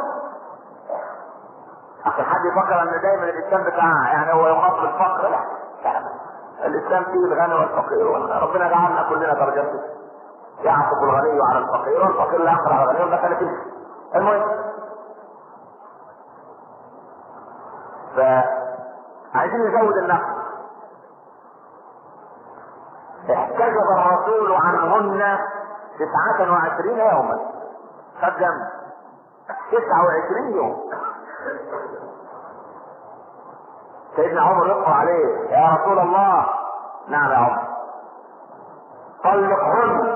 عشان حد يفكر ان دايما الاسلام بتاع يعني هو يخاف بالفقر لا الاسلام فيه الغني والفقير ربنا جعلنا كلنا درجات يعطف الغني على الفقير والفقير لا يقرا على الغني ولا كان فيه المهم فعايزين نزود النقل احتجب الرسول عنهن تسعة وعشرين يوما خد جنب تسعة وعشرين يوم سيدنا عمر يقرأ عليه يا رسول الله نعم يا عمر طلقهن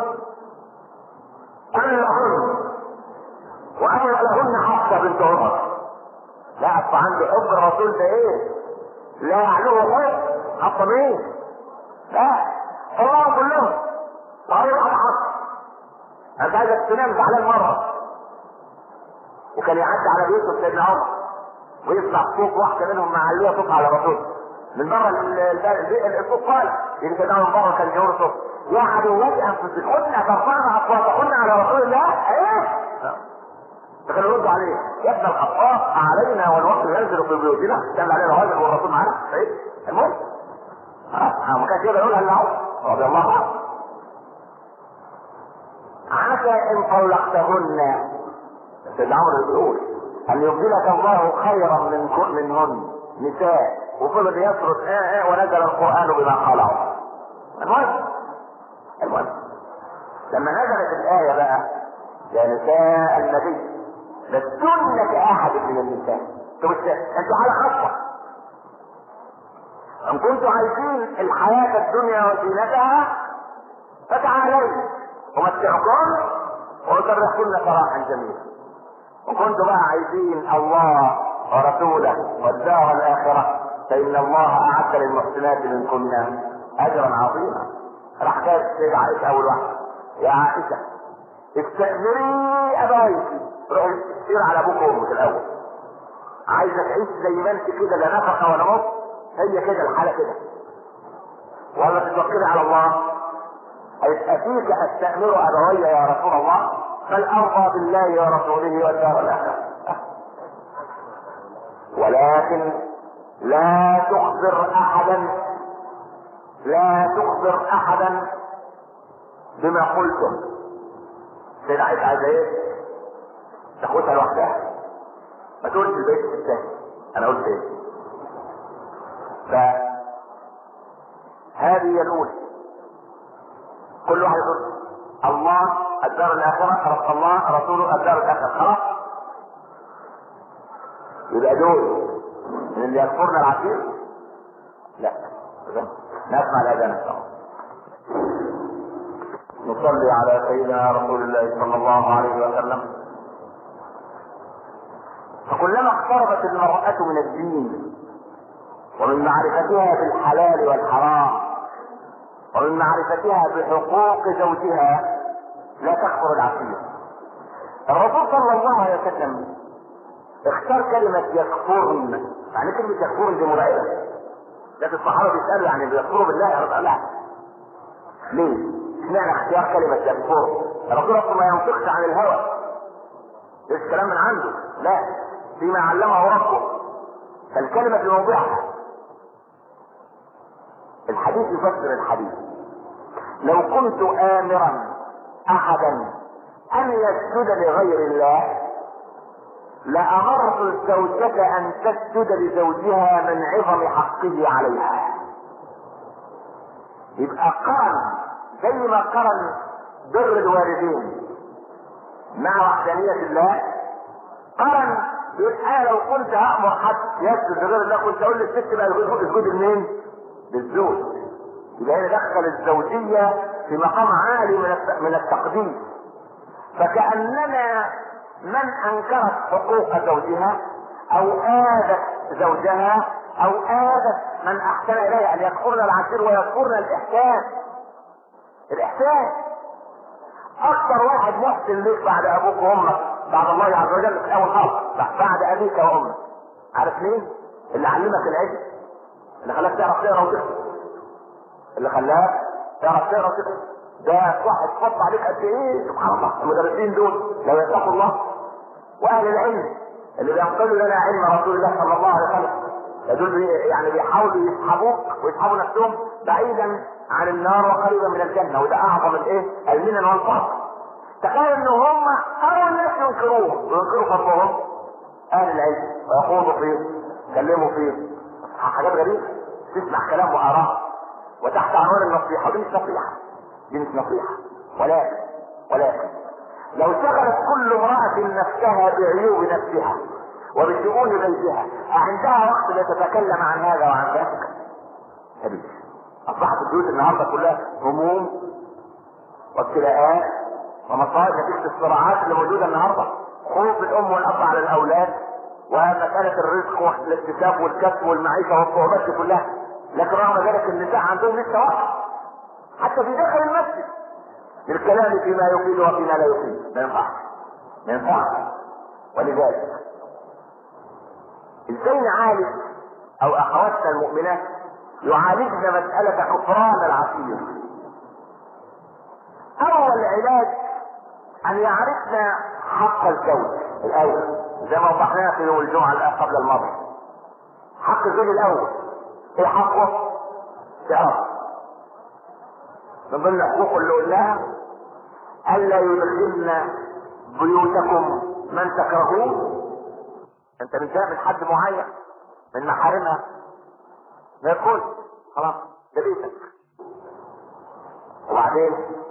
كلهن وأنا لهن حفصة بنت عمر لا أصل عندي حب الرسول ده إيه؟ لا يعلوه حب حفصة مين؟ لا الله كلهم طريق حفصة أنت عايزك تنام زعلان مرة وكان يعدي على بيوت سيدنا عمر ويسمع صوت واحده منهم معليه صوت على الرسول من بره الصوت قال يمكن من بره كان يرصف يا عدوات انفسكن ترفعن اصواتكن على رسول الله ايه فكانوا يردوا عليه يا ابن الخطاب علينا والوقت ينزل في بيوتنا كان علينا راجل والرسول معانا ايه المهم ها ما كانش يقدر يقولها الا عمر رضي الله عنه عسى ان طلقتهن سيدنا عمرو بيقول ان يبدلك الله خيرا من كل منهن نساء وفضل يسرد اه اه ونزل القران بما خلعوا المهم المهم لما نزلت الايه بقى يا نساء النبي لستن كاحد من النساء انتوا انتوا حاله خاصه ان كنتم عايزين الحياه الدنيا وزينتها فتعالوا امتعكم واسرحكن سراحا جميلا وكنتم بقى عايزين الله ورسوله والدار الاخره فان الله اعد للمحسنات منكن اجرا عظيما راح جايب السيدة عائشة أول واحدة يا عائشة استأمري أبايك روحي سير على أبوك وأمك الأول عايزة تعيش زي ما أنت كده لا نفقة ولا نص هي كده الحالة كده ولا تتوكلي على الله أفيك أستأمر أبوي يا رسول الله بل أرضى بالله ورسوله والدار الآخرة ولكن لا تخبر أحدا لا تخبر أحدا بما قلتم سيدة عايزة عايزة إيه؟ تاخدها لوحدها ما تقولش البيت الثاني أنا قلت إيه؟ فهذه هي الأولى كل واحد يقول الله الدار الآخرة رب الله رسوله الدار الآخرة خلاص يبقى دول من اللي يكفرن العشير لا نسمع الأذان إن شاء الله نصلي على سيدنا رسول الله صلى الله عليه وسلم فكلما اقتربت المرأة من الدين ومن معرفتها بالحلال والحرام ومن معرفتها بحقوق زوجها لا تكفر العقيدة الرسول صلى الله عليه وسلم اختار كلمة يكفرن يعني كلمة يكفرن دي مرعبة لكن الصحابة بيسألوا يعني بيكفروا بالله يا رب لا ليه؟ اشمعنى اختيار كلمة يكفر؟ الرسول اصلا ما ينطقش عن الهوى مش كلام من عنده لا فيما علمه ربه فالكلمة في موضعها الحديث يفسر الحديث لو كنت آمرا أحدا أن يسجد لغير الله لأمرت الزوجة أن تسجد لزوجها من عظم حقه عليها يبقى قرن زي ما قرن بر الوالدين مع وحدانية الله قرن يقول انا لو كنت هامر حد يسجد لغير الله كنت اقول للست بقى اسجد لمين؟ للزوج يبقى هنا دخل الزوجية في مقام عالي من من التقديس فكأننا من انكرت حقوق زوجها او اذت زوجها او اذت من احسن اليها ان يكفرن العشير ويكفرن الاحسان الاحسان اكثر واحد محسن ليك بعد ابوك وامك بعد الله عز وجل في اول خلق بعد ابيك وامك عارف مين؟ اللي علمك العلم اللي خلاك تعرف تقرا وتكتب اللي خلاك تعرف تقرا وتكتب ده واحد حط عليك قد ايه سبحان الله المدرسين دول لو يتقوا الله واهل العلم اللي بينقلوا لنا علم رسول الله صلى الله عليه وسلم دول يعني بيحاولوا يسحبوك ويسحبوا نفسهم بعيدا عن النار وقريبا من الجنه وده اعظم الايه؟ المنن والفضل. تخيل ان هم اول ناس ينكروه وينكروا فضلهم اهل العلم ويخوضوا فيه يتكلموا فيه حاجات غريبه تسمع كلام واراء وتحت عنوان النصيحه ودي مش نصيحه دي مش نصيحه ولكن ولكن لو شغلت كل امرأة نفسها بعيوب نفسها وبشؤون بيتها عندها وقت لتتكلم عن هذا وعن ذاك أبيش أصبحت البيوت النهاردة كلها هموم وابتلاءات ومصائب نتيجة الصراعات اللي موجودة النهاردة خوف الأم والأب على الأولاد ومسألة الرزق والاكتساب والكسب والمعيشة والصعوبات دي كلها لكن رغم ذلك النساء عندهم لسه وقت حتى في داخل المسجد للكلام فيما يفيد وفيما لا يفيد ما ينفعش ما ينفعش ولذلك ازاي نعالج او اخواتنا المؤمنات يعالجن مسألة كفران العصير اول علاج ان يعرفن حق الزوج الاول زي ما وضحناها في يوم الجمعة الان قبل الماضي حق الزوج الاول ايه حقه؟ تعرف من ضمن الحقوق اللي قلناها الا يدخلن بيوتكم من تكرهون انت مش من حد معين من محارمها ما يدخل خلاص ده بيتك وبعدين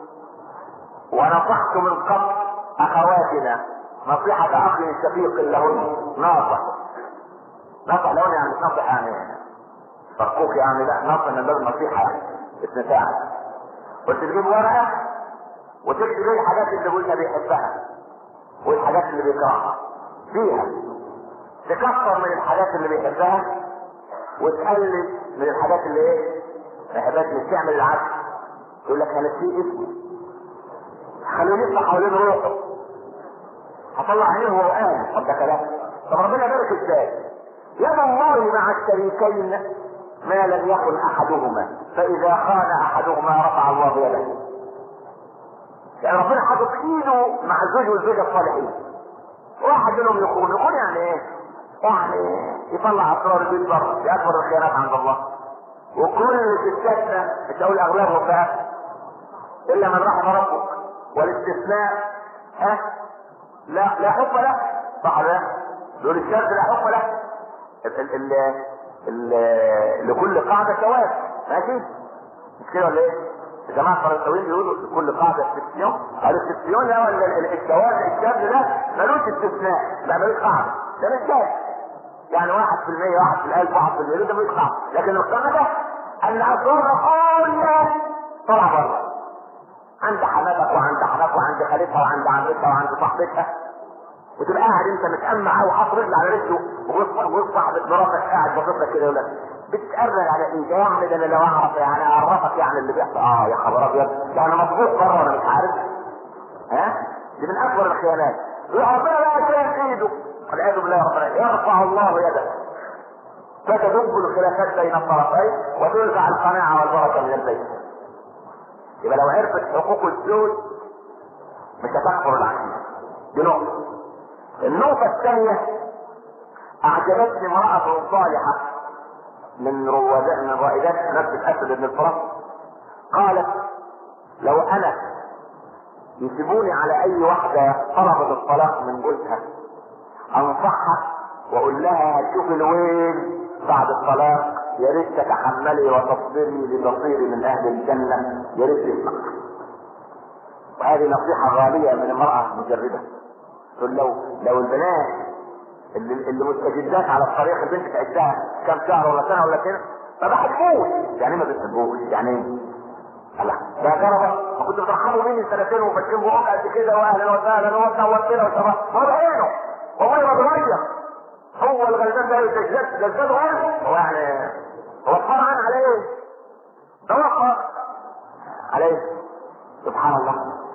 ونصحت من قبل اخواتنا نصيحة اخ شقيق لهن ناصح ناصح لهن يعني مش ناصح يعني فرقوك يعني لا ناصح من باب النصيحة يعني اسم ساعة قلت تجيب ورقة وتكتب ايه الحاجات اللي قلنا بيحبها والحاجات اللي بيكرهها فيها تكثر من الحاجات اللي بيحبها وتقلل من الحاجات اللي ايه ما يحبهاش مش تعمل العكس يقول لك هنسيه اسمه خليه يطلع حوالين روحه هطلع عينيه وهو قاعد طب ده كلام طب ربنا بارك ازاي يد الله مع الشريكين ما لم يكن احدهما فاذا خان احدهما رفع الله يده يعني ربنا حاطط ايده مع الزوج والزوجه الصالحين واحد منهم يخون يخون يعني ايه يعني يطلع اسرار البيت بره دي اكبر الخيانات عند الله وكل ستاتنا مش هقول اغلبهم بقى الا من رحم ربك والاستثناء ها لا لا حب له صح ولا لا؟ دول الشرط لا حب له ال ال ال ال لكل قاعده ثواب ماشي مش كده ولا ايه؟ الجماعه الفرنساويين بيقولوا لكل قاعده استثناء الاستثناء ده ولا الثواب الشرط ده ملوش استثناء لا ملوش قاعده ده مش جاي يعني واحد في المية واحد في الألف واحد في المليون ده مش قاعده لكن القاعده أن أسرار كلها طلع بره عند حماتك وعند حماك وعند خالتها وعند عمتها وعند صاحبتها وتبقى قاعد انت متأمع وحاطط رجل على رجله ووسط صاحبة مراتك قاعد باصص لك كده يقول لك بتتقرر على ايه ده يعني ده انا لو اعرف يعني اعرفك يعني اللي بيحصل اه يا خبر ابيض ده انا مضغوط بره وانا مش عارف ها دي من اكبر الخيانات ربنا بقى شايف ايده والعياذ بالله ربنا يرفع الله يده فتدب الخلافات بين الطرفين وتنزع القناعه والبركه من البيت يبقى لو عرفت حقوق الزوج مش هتكفر العقيده دي نقطه النقطه الثانيه اعجبتني امراه صالحه من روادات من رائدات نفس الاسد بن الفرس قالت لو انا يسيبوني على اي واحده طلبت الطلاق من جوزها انصحها واقول لها شوفي الويل بعد الطلاق يا ريت تتحملي وتصبري لتصيري من اهل الجنه يا ريت تسمع وهذه نصيحه غاليه من امراه مجرده تقول لو لو البنات اللي, اللي مستجدات على الطريق البنت تعدها كم شهر ولا سنه ولا سنه ما بحبوش يعني ما بتحبوش يعني ايه؟ الله ده جربة ما كنت بترحموا مني سنتين وفاكرين بقى قد كده واهلا وسهلا وتنورتنا وشباب ما هو بعينه والله ما بيغير هو الغلبان ده يتجدد جدد غير هو يعني هو طبعا على ايه؟ توقع عليه سبحان الله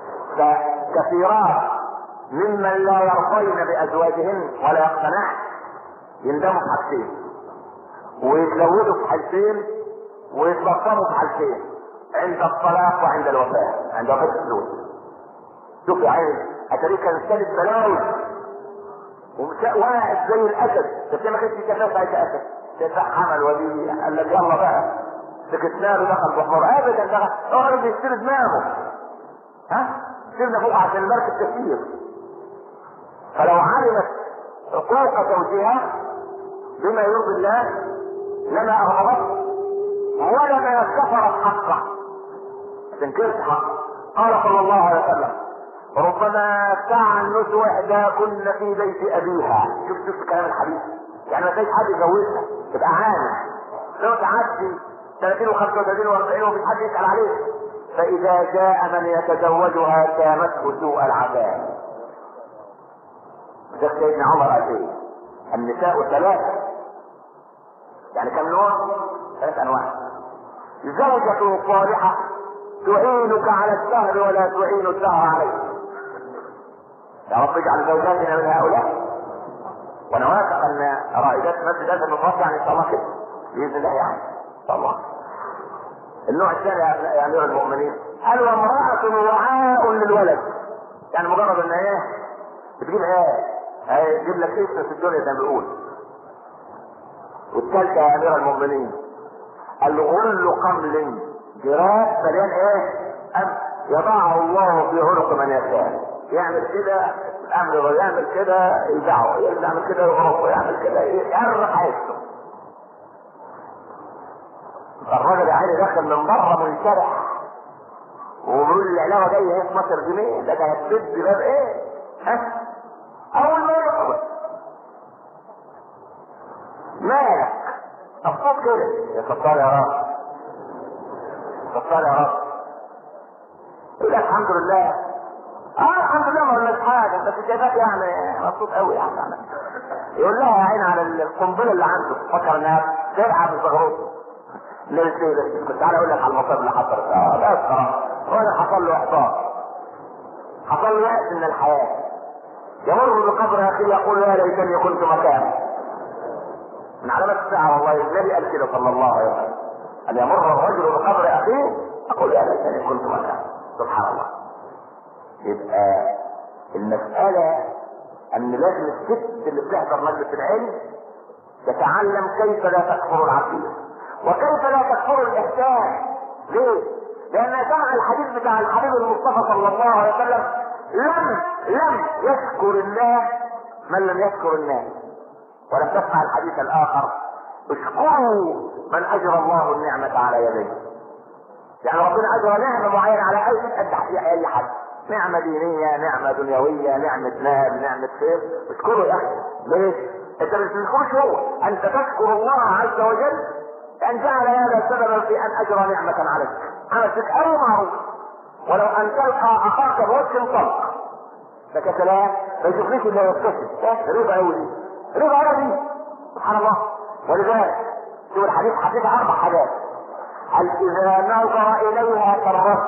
فكثيرات ممن لا يرضين بازواجهن ولا يقتنعن يندموا في حاجتين ويتزودوا في حاجتين ويتبطلوا في حاجتين عند الطلاق وعند الوفاة عند وفاة الزوج شوف يا عيني اتاريك كان ثالث بلاوي ومش واحد زي الاسد بس ما كانش شكلها ساعتها اسد تفتح حمل ودي قال لك يلا بقى سكتنا له دخل بحمر ابدا دخل هو راجل بيشتري دماغه ها سيبنا فوق عشان المركب كثير فلو علمت حقوق زوجها بما يرضي الله لما ارغبته ولما كفرت حقه تنكرت حقه قال صلى الله عليه وسلم ربما تعنت احداكن في بيت ابيها شوف شوف كلام الحديث يعني ما فيش حد يجوزها تبقى عانى لو تعدي 30 و35 و40 ومش حد يسال عليك فاذا جاء من يتزوجها كامته سوء العذاب شيخ سيدنا عمر قال ايه النساء ثلاثه يعني كم نوع ثلاث انواع زوجة صالحة تعينك على السهر ولا تعين السهر عليك يا رب اجعل زوجاتنا من هؤلاء وانا واثق ان رائدات مسجد هذا المفرط يعني ان شاء الله كده باذن الله يعني ان شاء الله النوع الثاني يا امير المؤمنين قال وامرأة وعاء للولد يعني مجرد ان ايه بتجيب ايه تجيب لك اسم في الدنيا زي ما بيقول والثالثة يا امير المؤمنين الغل قمل جراب مليان ايه أم يضعه الله في عنق من يشاء يعمل كده الامر ويعمل كده يدعه يعمل كده يغرق ويعمل كده يعرف حياته الراجل يا عيني داخل من بره منشرح وبيقول العلاوه جايه ايه 12 جنيه ده ده هتسد باب ايه؟ ها؟ اول ما يدخل مالك؟ افكار كده يا ستار يا رب ستار يا رب يقول لك الحمد لله اه الحمد لله ما قلناش حاجه بس جايبك يعني مبسوط قوي يعني يقول لها يا عين على القنبله اللي عنده فكر انها تلعب بزغروطه ليه ليه كنت تعالى اقول لك على المصائب اللي حصلت اه بس خلاص وانا حصل له احباط حصل له يأس من الحياه يمر بقبر اخيه يقول يا ليتني كنت مكانه من علامات الساعه والله النبي قال كده صلى الله عليه وسلم ان يمر الرجل بقبر اخيه يقول يا ليتني كنت مكانه سبحان الله يبقى المسألة ان لازم الست اللي بتحضر مجلس العلم تتعلم كيف لا تكفر العقيدة وكيف لا تكفر الاحسان ليه؟ لان سمع الحديث بتاع الحبيب المصطفى صلى الله عليه وسلم لم لم يشكر الله من لم يشكر الناس ولم تسمع الحديث الاخر اشكروا من اجرى الله النعمة على يديه يعني ربنا اجرى نعمة معينة على اي قد اي حد نعمة دينية نعمة دنيوية نعمة مال نعمة خير اشكره يا اخي ليش؟ انت مش تشكرش هو انت تشكر الله عز وجل ان جعل هذا سببا في ان اجرى نعمة عليك عمل فيك اي معروف ولو ان تلقى اخاك بوجه طلق ده كلام ما يشوفنيش الا يبتسم رضا قوي دي رضا قوي دي سبحان الله ولذلك شوف الحديث حديث اربع حاجات هل اذا نظر اليها كرت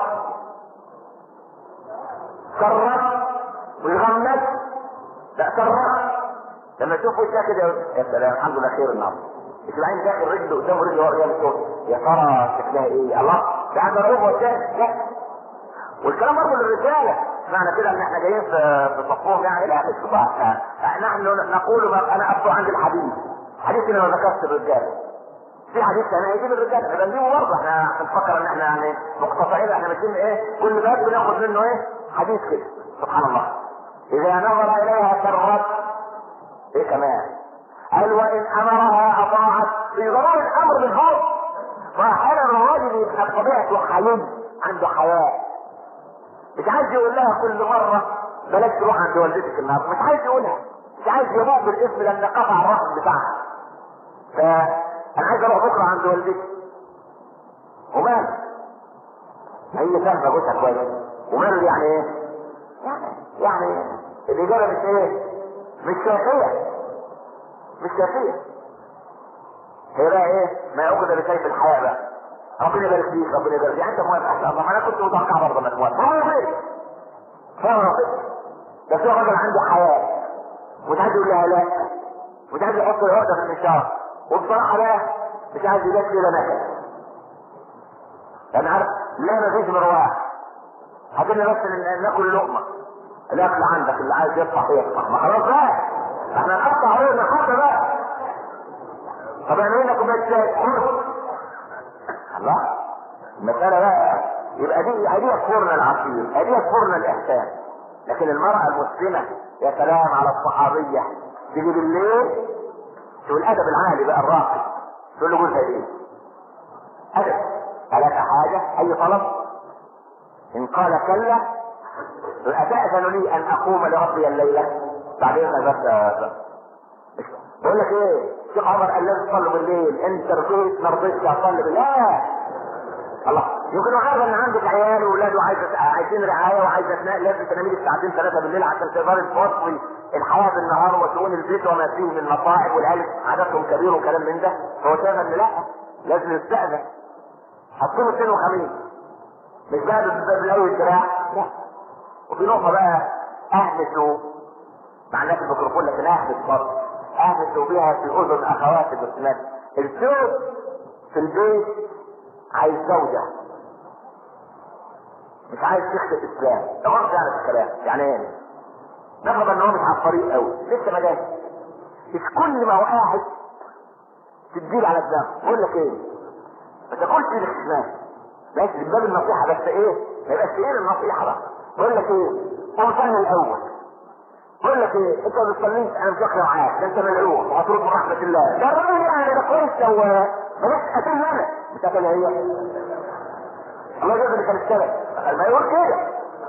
كرت ويغمس لا كرت لما تشوف وشها كده يا سلام الحمد لله خير النهارده مش العين داخل رجل قدام رجل ورا رجل الصوت يا ترى شكلها ايه الله ده عند الربع والثاني لا والكلام برضه للرجاله معنى كده ان احنا جايين في في صفهم يعني لا مش صح نحن نقول ما انا ابدو عند الحديث حديث اللي ما ذكرت الرجاله في حديث ثاني هيجيب الرجاله يبقى نجيبه برضه احنا بنفكر ان احنا يعني مقتطعين احنا ماشيين ايه كل باب بناخد منه ايه حديث كده سبحان الله اذا نظر اليها كرت ايه كمان قال وان امرها اطاعت في ضرورة الامر بالفرض فاحيانا الراجل يبقى بطبيعته حليم عنده حياء مش عايز يقول لها كل مرة بلاش تروح عند والدتك النهارده مش عايز يقولها مش عايز يموت بالاسم لان قطع الرحم بتاعها فانا عايز اروح بكره عند والدتي وماله هي فاهمه جوزها كويس وماله يعني ايه؟ يعني يعني الاجابه مش ايه؟ مش كافيه مش كافيه هي بقى ايه؟ ما يعقد بسيف الحياه بقى ربنا يبارك فيك ربنا يبارك فيك انت موافق ان شاء الله ما انا كنت متوقع برضه انك موافق هو موافق هو موافق بس هو راجل عنده حياه مش عايز يقول لها لا مش عايز يحط العقده في النشاط وبصراحه بقى مش عايز يجيب كده نكد انا عارف لا ما فيش مرواح هتقول بس ناكل لقمه الاكل عندك اللي عايز يطفح يطفح ما خلاص بقى احنا نقطع عليه حتى بقى طب اعمل لنا كوبايه شاي الله المساله بقى يبقى دي دي يكفرنا العصير دي يكفرنا الاحسان لكن المراه المسلمه يا سلام على الصحابيه تيجي بالليل شو الادب العالي بقى الراقي تقول له جوزها ايه؟ ادب ألك حاجه اي طلب ان قال كلا أتأذن لي أن أقوم لربي الليلة بعدين بس بقول لك إيه شيخ عمر قال لازم تصلوا بالليل أنت رضيت ما رضيتش أصلي بالليل لا الله يمكن عارف ان عندك عيال واولاد وعايزه عايزين رعايه وعايزه تنام لازم تنامي لك ساعتين ثلاثه بالليل عشان تقدري تفصلي الحياه بالنهار وشؤون البيت وما فيه من مصاعب والعيال عددهم كبير وكلام من ده فهو شايف ان لا لازم يستأذن حطوا اثنين وخميس مش بقى بالاول الدراع لا وفي نقطة بقى اهمسوا مع الناس الميكروفون لكن اهمس برضه اهمسوا بها في اذن اخواتي المسلمات الزوج في البيت عايز زوجة مش عايز شيخ الاسلام ده غلط يعني في الكلام يعني ايه؟ نفرض ان هو مش على الطريق قوي لسه ما جاش مش كل ما هو قاعد تديله على الدم بقول لك ايه؟ ما تاكلش الاسلام ماشي من باب النصيحة بس ايه؟ ما يبقاش ايه النصيحة بقى بقول لك ايه قوم صلي الاول بقول لك ايه انت ما بتصليش انا مش واخده معاك ده انت ملعوب وهترد من رحمه الله ده الراجل يعني ده كويس لو بلاش قتل انا مش قتل هي الله يجزي اللي كان السبب ما يقول كده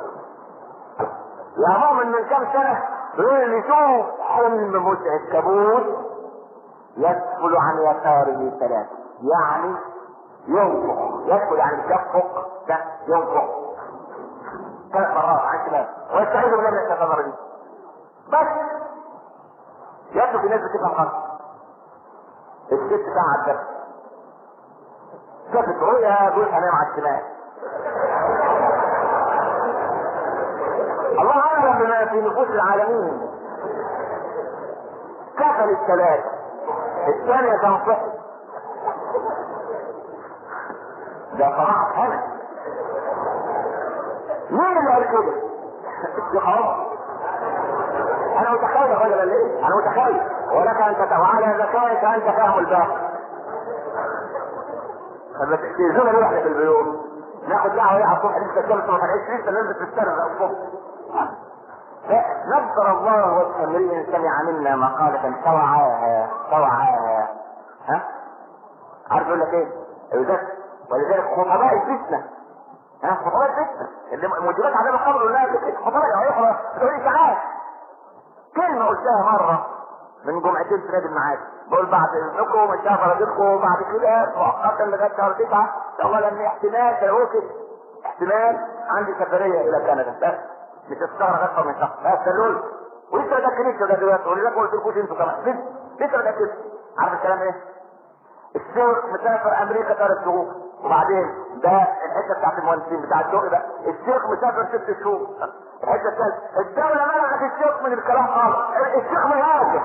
يا مؤمن من كام سنه بيقول لي شوف حلم متعب كابوس يدخل عن يساره ثلاثه يعني ينفق يدخل يعني مش يفق لا ينفق ثلاث مرات عن شمال ويستعيذ بالله من الشيطان الرجيم بس يبدو في ناس بتفهم غلط الست ساعة بس شافت رؤيا جوزها نايم على الشمال الله اعلم بما في نفوس العالمين كفل الثلاثة الثانية تنصح ده صراحة انا مين اللي قال كده؟ الشيخ عمر انا متخيل يا رجل ليه؟ انا متخيل ولك ان تت... وعلى ذكائك انت فاهم الباقي لما تستيزونا ليه احنا في البيوت ناخد دعوه ايه على الصبح لسه الشمس ما طلعتش لسه نلبس في السنه الصبح نذكر الله وجه امرئ سمع منا مقالة توعاها توعاها ها؟ عارف يقول لك ايه؟ يذكر ولذلك خطباء الفتنه ها خطباء الفتنه اللي موجبات عذاب القبر ولا خطباء هيقرا تقول لي ساعات كلمة قلتها مرة من جمعتين في نادي المعاد بقول بعد اذنكم ان شاء فرجتكم بعد كده مؤقتا لغايه شهر تسعه اولا ان احتمال تلاقوه كده احتمال عندي سفريه الى كندا بس مش هتستغرق اكثر من شهر بس قالوا ولسه ما تاكلتش لغايه دلوقتي ولذلك ما قلتلكوش انتوا كمان لسه لسه ما تاكلتش عارف الكلام ايه؟ الشيخ مسافر امريكا ثلاث شهور وبعدين ده الحته بتاعت المهندسين بتاع الشغل ده الشيخ مسافر ست شهور الحته الثالثه الدوله منعت الشيخ من الكلام خالص الشيخ مهاجر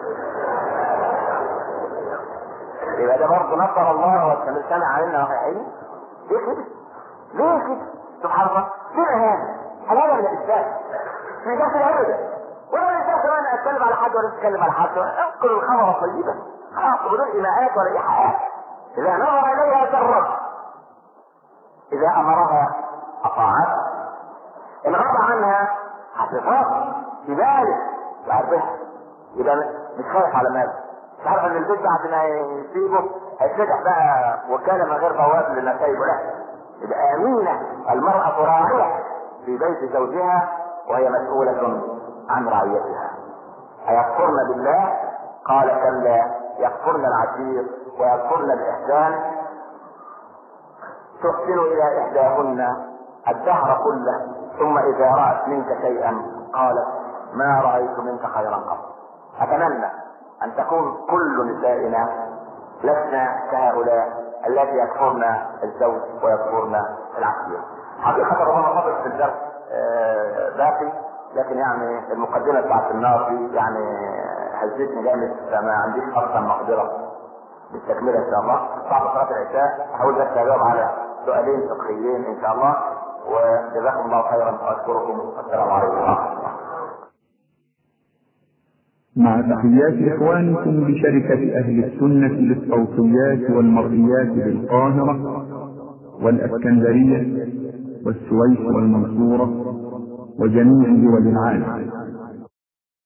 يبقى ده برضه نصر الله والسمير سمع علينا وحيحين ليه كده؟ ليه كده؟ سبحان الله ليه هذا؟ حلال ولا الاسلام؟ مش داخل ابدا ولا ينفع كمان اتكلم على حد ولا اتكلم على حد انقل الخبر طيبا خلاص بدون ايماءات ولا ايحاءات اذا نظر اليها سرت اذا امرها اطاعت ان غاب عنها حفظت في بالك وعرفها يبقى مش خايف على ماله مش عارف ان البيت بعد ما يسيبه هيتفتح بقى وكاله من غير بواب للنسايب لا يبقى امينه المراه راعيه في بيت زوجها وهي مسؤوله عن رعيتها أيكفرن بالله قال كلا يكفرن العشير ويكفرن الإحسان تحسن إلى إحداهن الدهر كله ثم إذا رأت منك شيئا قالت ما رأيت منك خيرا قط أتمنى أن تكون كل نسائنا لسنا كهؤلاء التي يكفرن الزوج ويكفرن العشير حقيقة ربما فضل في الدرس آه باقي لكن يعني المقدمة بتاعت النار دي يعني هزتني جامد فما عنديش اصلا مقدرة بالتكملة ان شاء الله بعد صلاة العشاء احاول بس اجاوب على سؤالين فقهيين ان شاء الله وجزاكم الله خيرا واشكركم والسلام عليكم ورحمة الله مع تحيات إخوانكم بشركة أهل السنة للصوتيات والمرئيات بالقاهرة والأسكندرية والسويس والمنصورة وجميع دول العالم